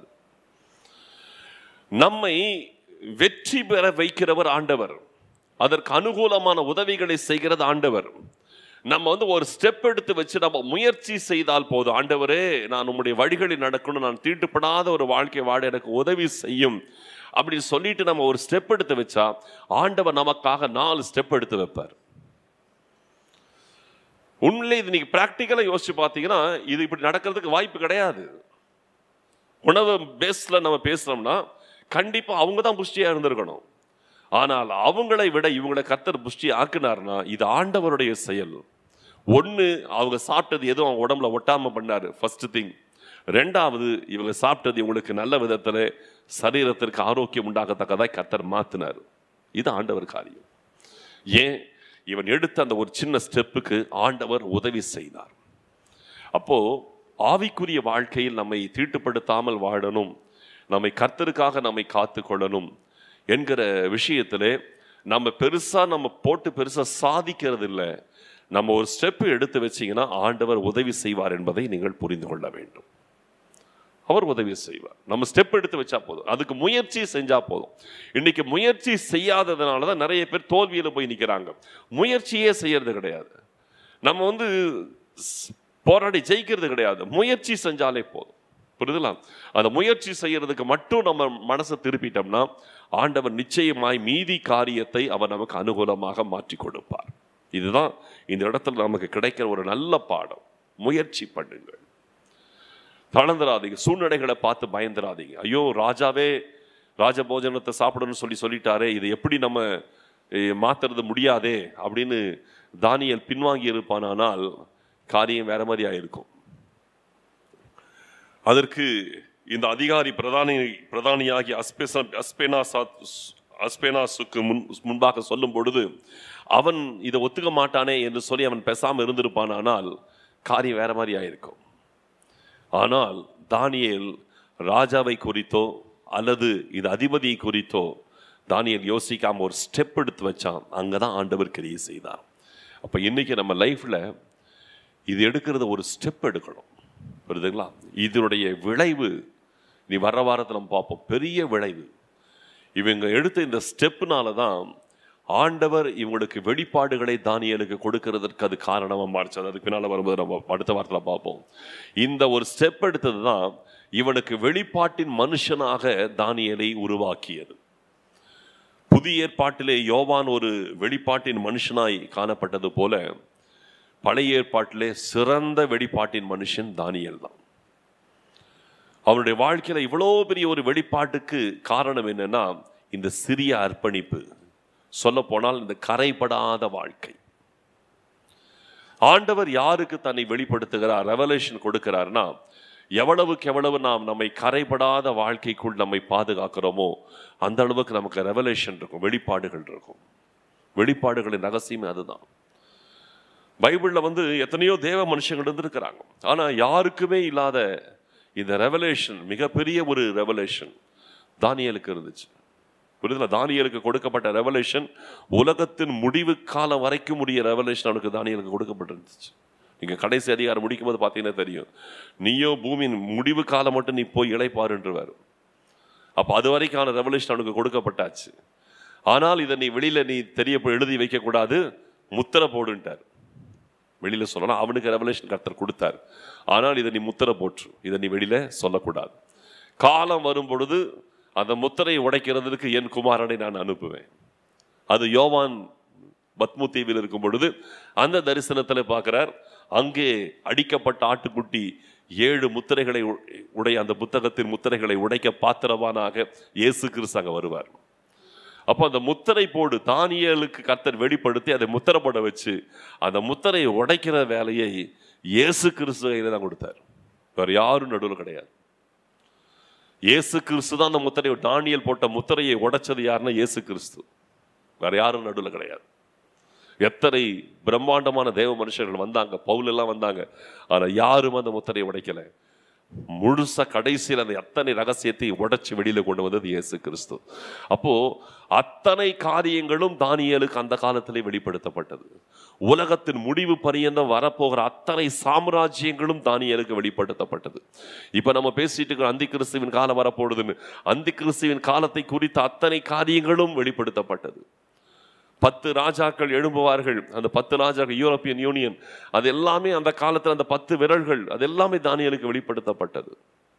நம்மை வெற்றி பெற வைக்கிறவர் ஆண்டவர் அதற்கு அனுகூலமான உதவிகளை செய்கிறது ஆண்டவர் நம்ம வந்து ஒரு ஸ்டெப் எடுத்து வச்சு நம்ம முயற்சி செய்தால் போதும் ஆண்டவரே நான் உம்முடைய வழிகளில் நடக்கணும் நான் தீட்டுப்படாத ஒரு வாழ்க்கை வாழ எனக்கு உதவி செய்யும் அப்படின்னு சொல்லிட்டு நம்ம ஒரு ஸ்டெப் எடுத்து வச்சா ஆண்டவர் நமக்காக நாலு ஸ்டெப் எடுத்து வைப்பார் உண்மையிலே இது நீங்க பிராக்டிக்கலா யோசிச்சு பார்த்தீங்கன்னா இது இப்படி நடக்கிறதுக்கு வாய்ப்பு கிடையாது உணவு பேஸ்ல நம்ம பேசுறோம்னா கண்டிப்பா அவங்க தான் புஷ்டியா இருந்திருக்கணும் ஆனால் அவங்களை விட இவங்களை கர்த்தர் புஷ்டி ஆக்குனார்னா இது ஆண்டவருடைய செயல் ஒன்று அவங்க சாப்பிட்டது எதுவும் அவங்க உடம்புல ஒட்டாம பண்ணாரு ஃபர்ஸ்ட் திங் ரெண்டாவது இவங்க சாப்பிட்டது இவங்களுக்கு நல்ல விதத்தில் சரீரத்திற்கு ஆரோக்கியம் உண்டாகத்தக்கதாய் கர்த்தர் மாத்தினார் இது ஆண்டவர் காரியம் ஏன் இவன் எடுத்த அந்த ஒரு சின்ன ஸ்டெப்புக்கு ஆண்டவர் உதவி செய்தார் அப்போ ஆவிக்குரிய வாழ்க்கையில் நம்மை தீட்டுப்படுத்தாமல் வாழணும் நம்மை கர்த்தருக்காக நம்மை காத்து கொள்ளணும் என்கிற விஷயத்திலே நம்ம பெருசா நம்ம போட்டு பெருசா சாதிக்கிறது இல்லை நம்ம ஒரு ஸ்டெப் எடுத்து வச்சீங்கன்னா ஆண்டவர் உதவி செய்வார் என்பதை நீங்கள் புரிந்து கொள்ள வேண்டும் அவர் உதவி செய்வார் நம்ம ஸ்டெப் எடுத்து வச்சா போதும் அதுக்கு முயற்சி செஞ்சா போதும் இன்னைக்கு முயற்சி செய்யாததுனால தான் நிறைய பேர் தோல்வியில போய் நிக்கிறாங்க முயற்சியே செய்யறது கிடையாது நம்ம வந்து ஸ்- போராடி ஜெயிக்கிறது கிடையாது முயற்சி செஞ்சாலே போதும் புரியுதுங்களா அந்த முயற்சி செய்யறதுக்கு மட்டும் நம்ம மனசை திருப்பிட்டோம்னா ஆண்டவர் நிச்சயமாய் மீதி காரியத்தை அவர் நமக்கு அனுகூலமாக மாற்றி கொடுப்பார் இதுதான் இந்த இடத்துல நமக்கு கிடைக்கிற ஒரு நல்ல பாடம் முயற்சி பண்ணுங்கள் தளர்ந்துடாதீங்க சூழ்நிலைகளை பார்த்து பயந்துடாதீங்க ஐயோ ராஜாவே ராஜபோஜனத்தை சாப்பிடணும்னு சொல்லி சொல்லிட்டாரே இது எப்படி நம்ம eh, மாத்துறது முடியாதே அப்படின்னு தானியல் பின்வாங்கி இருப்பானானால் காரியம் வேற மாதிரி ஆயிருக்கும் அதற்கு இந்த அதிகாரி பிரதானி பிரதானியாகி அஸ்பெச அஸ்பெனாசா அஸ்பெனாசுக்கு முன் முன்பாக சொல்லும் பொழுது அவன் இதை ஒத்துக்க மாட்டானே என்று சொல்லி அவன் பேசாம இருந்திருப்பானானால் காரியம் வேற மாதிரி ஆயிருக்கும் ஆனால் தானியேல் ராஜாவை குறித்தோ அல்லது இது அதிபதியை குறித்தோ தானியேல் யோசிக்காம ஒரு ஸ்டெப் எடுத்து வச்சான் அங்கதான் ஆண்டவர் கிரியை செய்தார் அப்ப இன்னைக்கு நம்ம லைஃப்ல இது எடுக்கிறது ஒரு ஸ்டெப் எடுக்கணும் புரியுதுங்களா இதனுடைய விளைவு நீ வர வாரத்தில் நம்ம பார்ப்போம் பெரிய விளைவு இவங்க எடுத்த இந்த ஸ்டெப்னால தான் ஆண்டவர் இவங்களுக்கு வெளிப்பாடுகளை தானியலுக்கு கொடுக்கிறதற்கு அது காரணமாக மாறிச்சது அதுக்கு பின்னால் வரும்போது நம்ம அடுத்த வாரத்தில் பார்ப்போம் இந்த ஒரு ஸ்டெப் எடுத்தது தான் இவனுக்கு வெளிப்பாட்டின் மனுஷனாக தானியலை உருவாக்கியது புதிய ஏற்பாட்டிலே யோவான் ஒரு வெளிப்பாட்டின் மனுஷனாய் காணப்பட்டது போல பழைய ஏற்பாட்டிலே சிறந்த வெளிப்பாட்டின் மனுஷன் தானியல் தான் அவனுடைய வாழ்க்கையில இவ்வளோ பெரிய ஒரு வெளிப்பாட்டுக்கு காரணம் என்னன்னா இந்த சிறிய அர்ப்பணிப்பு சொல்ல போனால் இந்த கரைபடாத வாழ்க்கை ஆண்டவர் யாருக்கு தன்னை வெளிப்படுத்துகிறார் ரெவலேஷன் கொடுக்கிறார்னா எவ்வளவுக்கு எவ்வளவு நாம் நம்மை கரைபடாத வாழ்க்கைக்குள் நம்மை பாதுகாக்கிறோமோ அந்த அளவுக்கு நமக்கு ரெவலேஷன் இருக்கும் வெளிப்பாடுகள் இருக்கும் வெளிப்பாடுகளின் ரகசியமே அதுதான் பைபிளில் வந்து எத்தனையோ தேவ மனுஷங்கள் இருந்திருக்கிறாங்க ஆனால் யாருக்குமே இல்லாத இந்த ரெவலேஷன் மிகப்பெரிய ஒரு ரெவலேஷன் தானியலுக்கு இருந்துச்சு புரியுதுல தானியலுக்கு கொடுக்கப்பட்ட ரெவலேஷன் உலகத்தின் முடிவு காலம் வரைக்கும் உடைய ரெவலேஷன் அவனுக்கு தானியலுக்கு கொடுக்கப்பட்டிருந்துச்சு நீங்க கடைசி அதிகாரம் முடிக்கும் போது பார்த்தீங்கன்னா தெரியும் நீயோ பூமியின் முடிவு காலம் மட்டும் நீ போய் இழைப்பாருன்றவார் அப்போ அது வரைக்கான ரெவலேஷன் அவனுக்கு கொடுக்கப்பட்டாச்சு ஆனால் இதை நீ வெளியில நீ தெரிய எழுதி வைக்கக்கூடாது முத்திரை போடுன்ட்டார் வெளியில சொல்லணும் அவனுக்கு ரெவலேஷன் கர்த்தர் கொடுத்தார் ஆனால் இதை நீ முத்திரை போற்று இதை நீ வெளியில சொல்லக்கூடாது காலம் வரும் பொழுது அந்த முத்திரையை உடைக்கிறதுக்கு என் குமாரனை நான் அனுப்புவேன் அது யோவான் பத்மு தீவில் இருக்கும் பொழுது அந்த தரிசனத்தில் பார்க்கிறார் அங்கே அடிக்கப்பட்ட ஆட்டுக்குட்டி ஏழு முத்திரைகளை உ- உடைய அந்த புத்தகத்தின் முத்திரைகளை உடைக்க பாத்திரவானாக இயேசு கிறிஸ்து அங்க வருவார் அப்போ அந்த முத்திரை போடு தானியலுக்கு கர்த்தர் வெளிப்படுத்தி அதை முத்திரை போட வச்சு அந்த முத்திரையை உடைக்கிற வேலையை இயேசு கிறிஸ்து கையில தான் கொடுத்தார் வேற யாரும் நடுவில் கிடையாது இயேசு கிறிஸ்து தான் அந்த முத்திரை தானியல் போட்ட முத்திரையை உடைச்சது யாருன்னா இயேசு கிறிஸ்து வேற யாரும் நடுவில் கிடையாது எத்தனை பிரம்மாண்டமான தேவ மனுஷர்கள் வந்தாங்க பவுல் எல்லாம் வந்தாங்க ஆனா யாரும் அந்த முத்திரையை உடைக்கல முழுசா கடைசியில் அந்த அத்தனை ரகசியத்தை உடைச்சு வெளியில கொண்டு வந்தது இயேசு கிறிஸ்து அப்போ அத்தனை காரியங்களும் தானியலுக்கு அந்த காலத்திலே வெளிப்படுத்தப்பட்டது உலகத்தின் முடிவு பரியந்தம் வரப்போகிற அத்தனை சாம்ராஜ்யங்களும் தானியலுக்கு வெளிப்படுத்தப்பட்டது இப்ப நம்ம பேசிட்டு இருக்கிற அந்தி கிறிஸ்துவின் காலம் வரப்போகுதுன்னு அந்தி கிறிஸ்துவின் காலத்தை குறித்த அத்தனை காரியங்களும் வெளிப்படுத்தப்பட்டது பத்து ராஜாக்கள் எழும்புவார்கள் அந்த பத்து ராஜாக்கள் யூரோப்பியன் யூனியன் அது எல்லாமே அந்த காலத்தில் அந்த பத்து விரல்கள் அது எல்லாமே தானியலுக்கு வெளிப்படுத்தப்பட்டது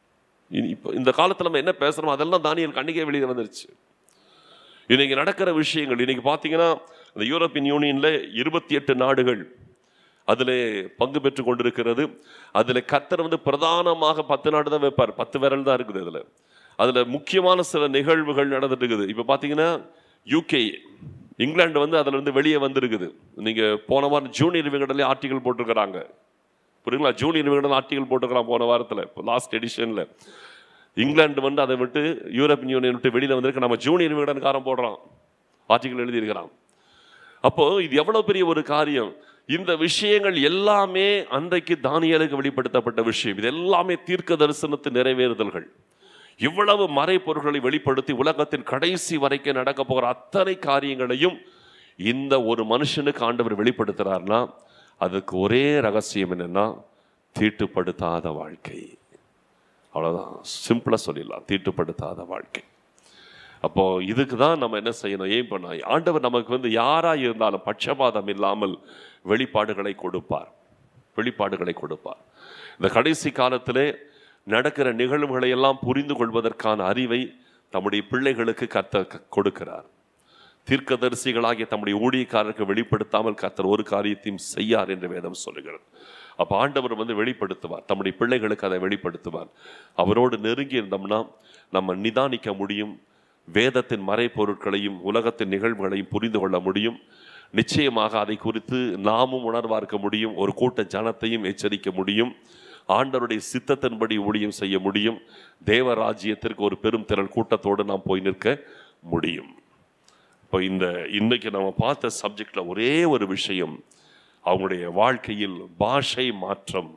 இனி இப்போ இந்த காலத்தில் நம்ம என்ன பேசுறோமோ அதெல்லாம் தானியல் கண்ணிக்கே வெளியே வந்துருச்சு இன்னைக்கு நடக்கிற விஷயங்கள் இன்னைக்கு பார்த்தீங்கன்னா இந்த யூரோப்பியன் யூனியன்ல இருபத்தி எட்டு நாடுகள் அதில் பங்கு பெற்று கொண்டிருக்கிறது அதில் கத்தர் வந்து பிரதானமாக பத்து நாடு தான் வைப்பார் பத்து விரல் தான் இருக்குது அதில் அதில் முக்கியமான சில நிகழ்வுகள் நடந்துட்டு இருக்குது இப்போ பார்த்தீங்கன்னா யூகே இங்கிலாந்து வந்து அதுல இருந்து வெளியே வந்திருக்குது நீங்கள் போன வாரம் ஜூனியர் விகடலே ஆர்டிகல் போட்டிருக்கிறாங்க புரியுங்களா ஜூனியர் விகடன் ஆர்டிகல் போட்டிருக்கிறான் போன வாரத்தில் இப்போ லாஸ்ட் எடிஷனில் இங்கிலாந்து வந்து அதை விட்டு யூரோப்பியன் யூனியன் விட்டு வெளியில் வந்திருக்கு நம்ம ஜூனியர் விகடன்காரன் போடுறான் ஆர்டிகல் எழுதியிருக்கிறான் அப்போ இது எவ்வளவு பெரிய ஒரு காரியம் இந்த விஷயங்கள் எல்லாமே அன்றைக்கு தானியலுக்கு வெளிப்படுத்தப்பட்ட விஷயம் இது எல்லாமே தீர்க்க தரிசனத்து நிறைவேறுதல்கள் இவ்வளவு மறைப்பொருள்களை வெளிப்படுத்தி உலகத்தின் கடைசி வரைக்கும் நடக்க போகிற அத்தனை காரியங்களையும் இந்த ஒரு மனுஷனுக்கு ஆண்டவர் வெளிப்படுத்துறாருன்னா அதுக்கு ஒரே ரகசியம் என்னன்னா தீட்டுப்படுத்தாத வாழ்க்கை அவ்வளவுதான் சிம்பிளா சொல்லிடலாம் தீட்டுப்படுத்தாத வாழ்க்கை அப்போ இதுக்கு தான் நம்ம என்ன செய்யணும் ஏன் பண்ண ஆண்டவர் நமக்கு வந்து யாரா இருந்தாலும் பட்சபாதம் இல்லாமல் வெளிப்பாடுகளை கொடுப்பார் வெளிப்பாடுகளை கொடுப்பார் இந்த கடைசி காலத்திலே நடக்கிற நிகழ்வுகளை எல்லாம் புரிந்து கொள்வதற்கான அறிவை தம்முடைய பிள்ளைகளுக்கு கர்த்தர் கொடுக்கிறார் தீர்க்கதரிசிகளாகிய தம்முடைய ஊழியக்காரருக்கு வெளிப்படுத்தாமல் கர்த்தர் ஒரு காரியத்தையும் செய்யார் என்று வேதம் சொல்லுகிறது அப்ப ஆண்டவர் வந்து வெளிப்படுத்துவார் தம்முடைய பிள்ளைகளுக்கு அதை வெளிப்படுத்துவார் அவரோடு நெருங்கி இருந்தோம்னா நம்ம நிதானிக்க முடியும் வேதத்தின் மறைப்பொருட்களையும் உலகத்தின் நிகழ்வுகளையும் புரிந்து கொள்ள முடியும் நிச்சயமாக அதை குறித்து நாமும் உணர்வார்க்க முடியும் ஒரு கூட்ட ஜனத்தையும் எச்சரிக்க முடியும் ஆண்டவருடைய சித்தத்தின்படி ஊழியம் செய்ய முடியும் தேவ ராஜ்யத்திற்கு ஒரு பெரும் திரள் கூட்டத்தோடு நாம் போய் நிற்க முடியும் இப்போ இந்த இன்னைக்கு நம்ம பார்த்த சப்ஜெக்ட்ல ஒரே ஒரு விஷயம் அவங்களுடைய வாழ்க்கையில் பாஷை மாற்றம்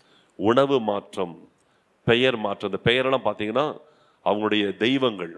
உணவு மாற்றம் பெயர் மாற்றம் இந்த பெயரெல்லாம் பார்த்தீங்கன்னா அவங்களுடைய தெய்வங்கள்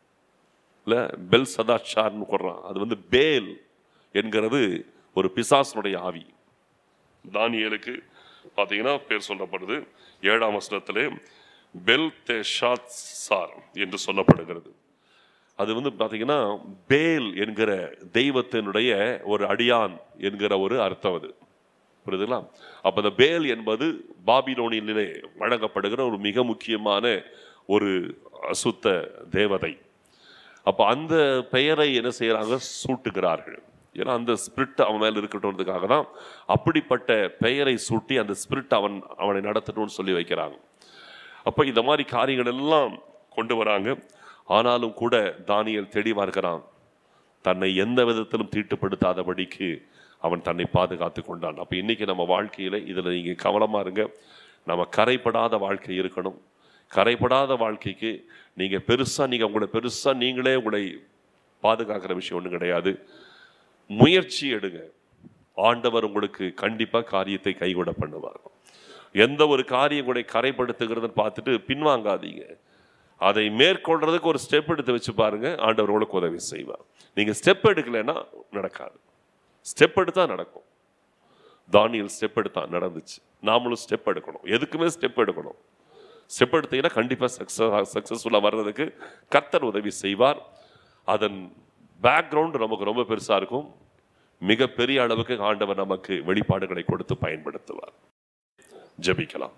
இல்லை பெல் சதாச்சார்னு சொல்றான் அது வந்து பேல் என்கிறது ஒரு பிசாசனுடைய ஆவி தானியலுக்கு பார்த்தீங்கன்னா பேர் சொல்லப்படுது ஏழாம் வசனத்திலே பெல் தெஷாத் சார் என்று சொல்லப்படுகிறது அது வந்து பார்த்தீங்கன்னா பேல் என்கிற தெய்வத்தினுடைய ஒரு அடியான் என்கிற ஒரு அர்த்தம் அது புரியுதுங்களா அப்ப இந்த பேல் என்பது பாபிலோனிலே வழங்கப்படுகிற ஒரு மிக முக்கியமான ஒரு அசுத்த தேவதை அப்ப அந்த பெயரை என்ன செய்யறாங்க சூட்டுகிறார்கள் ஏன்னா அந்த ஸ்பிரிட் அவன் மேல இருக்கட்டும்ன்றதுக்காக தான் அப்படிப்பட்ட பெயரை சூட்டி அந்த ஸ்பிரிட் அவன் அவனை நடத்தட்டும்னு சொல்லி வைக்கிறாங்க அப்ப இந்த மாதிரி காரியங்கள் எல்லாம் கொண்டு வராங்க ஆனாலும் கூட தானியல் தெளிவா இருக்கிறான் தன்னை எந்த விதத்திலும் தீட்டுப்படுத்தாதபடிக்கு அவன் தன்னை பாதுகாத்து கொண்டான் அப்போ இன்னைக்கு நம்ம வாழ்க்கையில் இதில் நீங்கள் கவனமாக இருங்க நம்ம கரைப்படாத வாழ்க்கை இருக்கணும் கரைப்படாத வாழ்க்கைக்கு நீங்கள் பெருசாக நீங்கள் உங்களை பெருசாக நீங்களே உங்களை பாதுகாக்கிற விஷயம் ஒன்றும் கிடையாது முயற்சி எடுங்க ஆண்டவர் உங்களுக்கு கண்டிப்பாக காரியத்தை கைகூட பண்ணுவார் எந்த ஒரு காரியம் உங்களை கரைப்படுத்துகிறதுன்னு பார்த்துட்டு பின்வாங்காதீங்க அதை மேற்கொள்றதுக்கு ஒரு ஸ்டெப் எடுத்து வச்சு பாருங்க ஆண்டவர் உங்களுக்கு உதவி செய்வார் நீங்கள் ஸ்டெப் எடுக்கலைன்னா நடக்காது ஸ்டெப் எடுத்தா நடக்கும் தானியல் ஸ்டெப் எடுத்தா நடந்துச்சு நாமளும் ஸ்டெப் எடுக்கணும் எதுக்குமே ஸ்டெப் எடுக்கணும் ஸ்டெப் எடுத்தீங்கன்னா கண்டிப்பாக சக்ஸஸ் சக்ஸஸ்ஃபுல்லாக வர்றதுக்கு கர்த்தர் உதவி செய்வார் அதன் பேக்ரவுண்ட் நமக்கு ரொம்ப பெருசாக இருக்கும் மிகப்பெரிய அளவுக்கு ஆண்டவர் நமக்கு வெளிப்பாடுகளை கொடுத்து பயன்படுத்துவார் ஜெபிக்கலாம்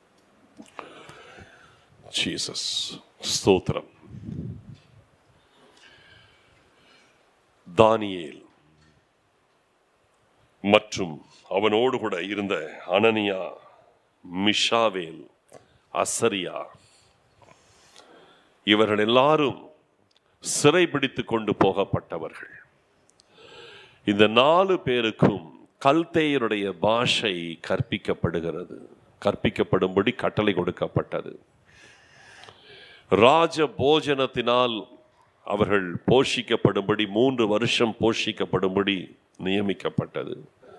ஜீசஸ் ஸ்தோத்திரம் தானியேல் மற்றும் அவனோடு கூட இருந்த அனனியா மிஷாவேல் அசரியா இவர்கள் எல்லாரும் சிறைபிடித்து கொண்டு போகப்பட்டவர்கள் இந்த நாலு பேருக்கும் கல்தேயருடைய பாஷை கற்பிக்கப்படுகிறது கற்பிக்கப்படும்படி கட்டளை கொடுக்கப்பட்டது ராஜ போஜனத்தினால் அவர்கள் போஷிக்கப்படும்படி மூன்று வருஷம் போஷிக்கப்படும்படி நியமிக்கப்பட்டது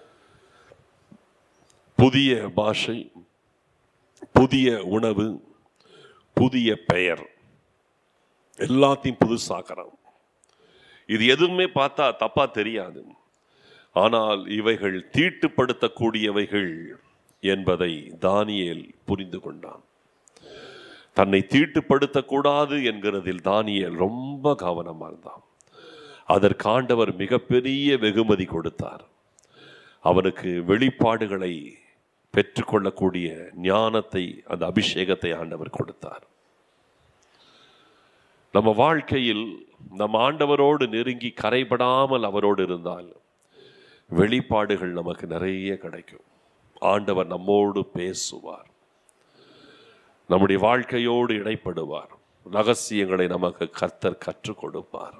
புதிய பாஷை புதிய உணவு புதிய பெயர் எல்லாத்தையும் புதுசாக்குறான் இது எதுவுமே பார்த்தா தப்பா தெரியாது ஆனால் இவைகள் தீட்டுப்படுத்தக்கூடியவைகள் என்பதை தானியேல் புரிந்து கொண்டான் தன்னை தீட்டுப்படுத்தக்கூடாது என்கிறதில் தானியேல் ரொம்ப கவனமா இருந்தான் அதற்கு ஆண்டவர் மிகப்பெரிய வெகுமதி கொடுத்தார் அவனுக்கு வெளிப்பாடுகளை பெற்றுக்கொள்ளக்கூடிய ஞானத்தை அந்த அபிஷேகத்தை ஆண்டவர் கொடுத்தார் நம்ம வாழ்க்கையில் நம் ஆண்டவரோடு நெருங்கி கரைபடாமல் அவரோடு இருந்தால் வெளிப்பாடுகள் நமக்கு நிறைய கிடைக்கும் ஆண்டவர் நம்மோடு பேசுவார் நம்முடைய வாழ்க்கையோடு இடைப்படுவார் ரகசியங்களை நமக்கு கர்த்தர் கற்றுக் கொடுப்பார்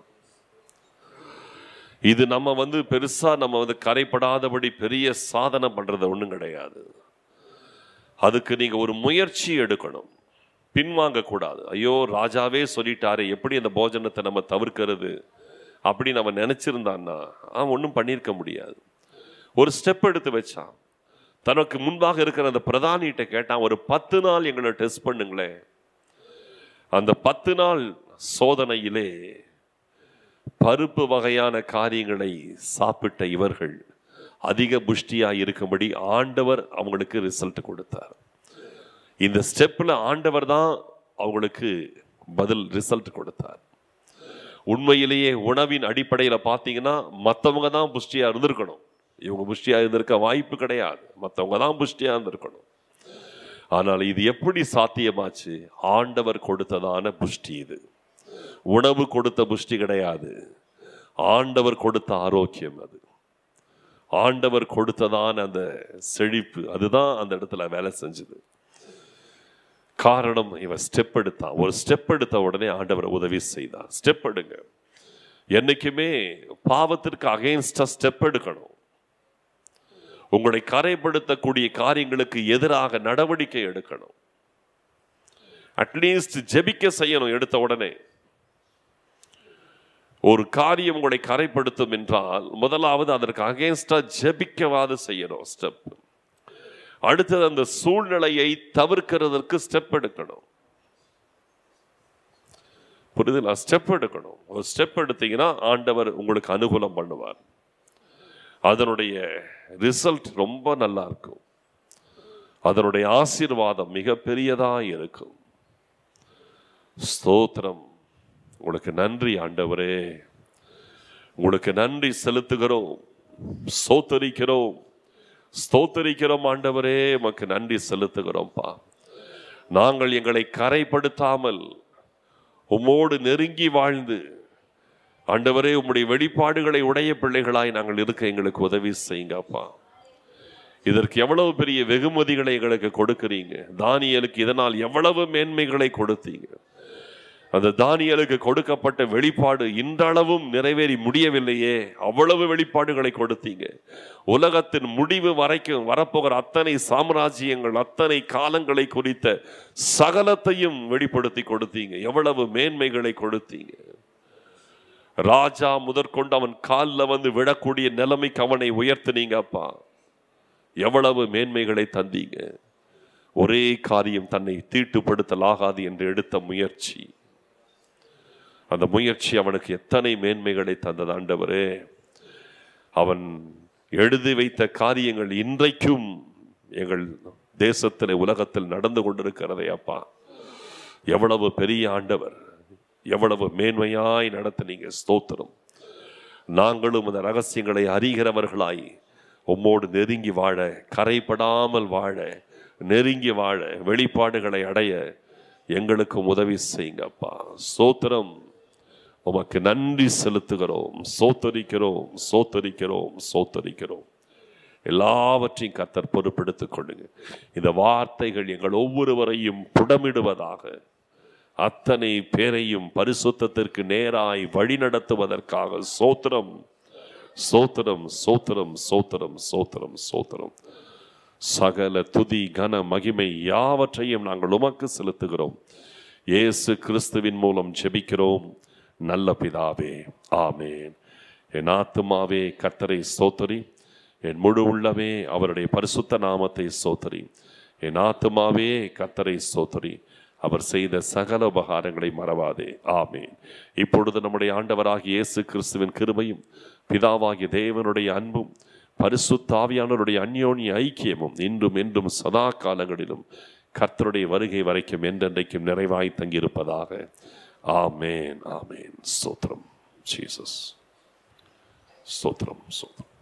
இது நம்ம வந்து பெருசா நம்ம வந்து கரைப்படாதபடி பெரிய சாதனை பண்றது ஒன்றும் கிடையாது அதுக்கு நீங்க ஒரு முயற்சி எடுக்கணும் பின்வாங்க கூடாது ஐயோ ராஜாவே சொல்லிட்டாரு எப்படி அந்த போஜனத்தை நம்ம தவிர்க்கிறது அப்படி நம்ம நினைச்சிருந்தான்னா அவன் ஒன்றும் பண்ணியிருக்க முடியாது ஒரு ஸ்டெப் எடுத்து வச்சான் தனக்கு முன்பாக இருக்கிற அந்த பிரதானிகிட்ட கேட்டான் ஒரு பத்து நாள் எங்களை டெஸ்ட் பண்ணுங்களேன் அந்த பத்து நாள் சோதனையிலே பருப்பு வகையான காரியங்களை சாப்பிட்ட இவர்கள் அதிக புஷ்டியாக இருக்கும்படி ஆண்டவர் அவங்களுக்கு ரிசல்ட் கொடுத்தார் இந்த ஸ்டெப்பில் ஆண்டவர் தான் அவங்களுக்கு பதில் ரிசல்ட் கொடுத்தார் உண்மையிலேயே உணவின் அடிப்படையில் பார்த்தீங்கன்னா மற்றவங்க தான் புஷ்டியாக இருந்திருக்கணும் இவங்க புஷ்டியாக இருந்திருக்க வாய்ப்பு கிடையாது மற்றவங்க தான் புஷ்டியாக இருந்திருக்கணும் ஆனால் இது எப்படி சாத்தியமாச்சு ஆண்டவர் கொடுத்ததான புஷ்டி இது உணவு கொடுத்த புஷ்டி கிடையாது ஆண்டவர் கொடுத்த ஆரோக்கியம் அது ஆண்டவர் கொடுத்ததான அந்த செழிப்பு அதுதான் அந்த இடத்துல வேலை செஞ்சது காரணம் இவன் ஸ்டெப் எடுத்தான் ஒரு ஸ்டெப் எடுத்த உடனே ஆண்டவர் உதவி செய்தார் ஸ்டெப் எடுங்க என்னைக்குமே பாவத்திற்கு அகைன்ஸ்டா ஸ்டெப் எடுக்கணும் உங்களை கரைப்படுத்தக்கூடிய காரியங்களுக்கு எதிராக நடவடிக்கை எடுக்கணும் அட்லீஸ்ட் ஜெபிக்க செய்யணும் எடுத்த உடனே ஒரு காரியம் உங்களை கரைப்படுத்தும் என்றால் முதலாவது அதற்கு அகேன்ஸ்டா ஜெபிக்கவாது செய்யணும் ஸ்டெப் அடுத்தது அந்த சூழ்நிலையை தவிர்க்கிறதற்கு ஸ்டெப் எடுக்கணும் புரியுதுங்களா ஸ்டெப் எடுக்கணும் ஒரு ஸ்டெப் எடுத்தீங்கன்னா ஆண்டவர் உங்களுக்கு அனுகூலம் பண்ணுவார் அதனுடைய ரிசல்ட் ரொம்ப நல்லா இருக்கும் அதனுடைய ஆசீர்வாதம் மிக பெரியதா இருக்கும் ஸ்தோத்திரம் உங்களுக்கு நன்றி ஆண்டவரே உங்களுக்கு நன்றி செலுத்துகிறோம் ஸ்தோத்தரிக்கிறோம் ஸ்தோத்தரிக்கிறோம் ஆண்டவரே உமக்கு நன்றி செலுத்துகிறோம்ப்பா நாங்கள் எங்களை கரைப்படுத்தாமல் உம்மோடு நெருங்கி வாழ்ந்து ஆண்டவரே உம்முடைய வெளிப்பாடுகளை உடைய பிள்ளைகளாய் நாங்கள் இருக்க எங்களுக்கு உதவி செய்யுங்கப்பா இதற்கு எவ்வளவு பெரிய வெகுமதிகளை எங்களுக்கு கொடுக்கிறீங்க தானியலுக்கு இதனால் எவ்வளவு மேன்மைகளை கொடுத்தீங்க அந்த தானியலுக்கு கொடுக்கப்பட்ட வெளிப்பாடு இன்றளவும் நிறைவேறி முடியவில்லையே அவ்வளவு வெளிப்பாடுகளை கொடுத்தீங்க உலகத்தின் முடிவு வரைக்கும் வரப்போகிற அத்தனை சாம்ராஜ்யங்கள் அத்தனை காலங்களை குறித்த சகலத்தையும் வெளிப்படுத்தி கொடுத்தீங்க எவ்வளவு மேன்மைகளை கொடுத்தீங்க ராஜா முதற்கொண்டு அவன் காலில் வந்து விழக்கூடிய நிலைமைக்கு அவனை உயர்த்தினீங்க அப்பா எவ்வளவு மேன்மைகளை தந்தீங்க ஒரே காரியம் தன்னை தீட்டுப்படுத்தலாகாது என்று எடுத்த முயற்சி அந்த முயற்சி அவனுக்கு எத்தனை மேன்மைகளை தந்தது ஆண்டவரே அவன் எழுதி வைத்த காரியங்கள் இன்றைக்கும் எங்கள் தேசத்தில் உலகத்தில் நடந்து கொண்டிருக்கிறதே அப்பா எவ்வளவு பெரிய ஆண்டவர் எவ்வளவு மேன்மையாய் நடத்தினீங்க ஸ்தோத்திரம் நாங்களும் அந்த ரகசியங்களை அறிகிறவர்களாய் உம்மோடு நெருங்கி வாழ கரைப்படாமல் வாழ நெருங்கி வாழ வெளிப்பாடுகளை அடைய எங்களுக்கும் உதவி செய்யுங்கப்பா சோத்திரம் உமக்கு நன்றி செலுத்துகிறோம் சோத்தரிக்கிறோம் சோத்தரிக்கிறோம் சோத்தரிக்கிறோம் எல்லாவற்றையும் கத்தர் பொறுப்பெடுத்துக் கொள்ளுங்க இந்த வார்த்தைகள் எங்கள் ஒவ்வொருவரையும் புடமிடுவதாக அத்தனை பேரையும் பரிசுத்தத்திற்கு நேராய் வழிநடத்துவதற்காக சோத்திரம் சோத்திரம் சோத்திரம் சோத்திரம் சோத்திரம் சோத்திரம் சகல துதி கன மகிமை யாவற்றையும் நாங்கள் உமக்கு செலுத்துகிறோம் இயேசு கிறிஸ்துவின் மூலம் ஜெபிக்கிறோம் நல்ல பிதாவே ஆமேன் என் ஆத்துமாவே கர்த்தரை சோத்தரி என் முழு உள்ளமே அவருடைய பரிசுத்த நாமத்தை சோத்தரி என் ஆத்துமாவே கர்த்தரை சோத்தரி அவர் செய்த சகல உபகாரங்களை மறவாதே ஆமேன் இப்பொழுது நம்முடைய ஆண்டவராகிய இயேசு கிறிஸ்துவின் கிருபையும் பிதாவாகிய தேவனுடைய அன்பும் பரிசுத்தாவியானவருடைய அந்யோன்ய ஐக்கியமும் இன்றும் என்றும் சதா காலங்களிலும் கர்த்தருடைய வருகை வரைக்கும் என்றென்றைக்கும் நிறைவாய் தங்கியிருப்பதாக ஆமேன் ஆமேன் ஸ்தோத்திரம் ஜீசஸ் ஸ்தோத்திரம் ஸ்தோத்திரம்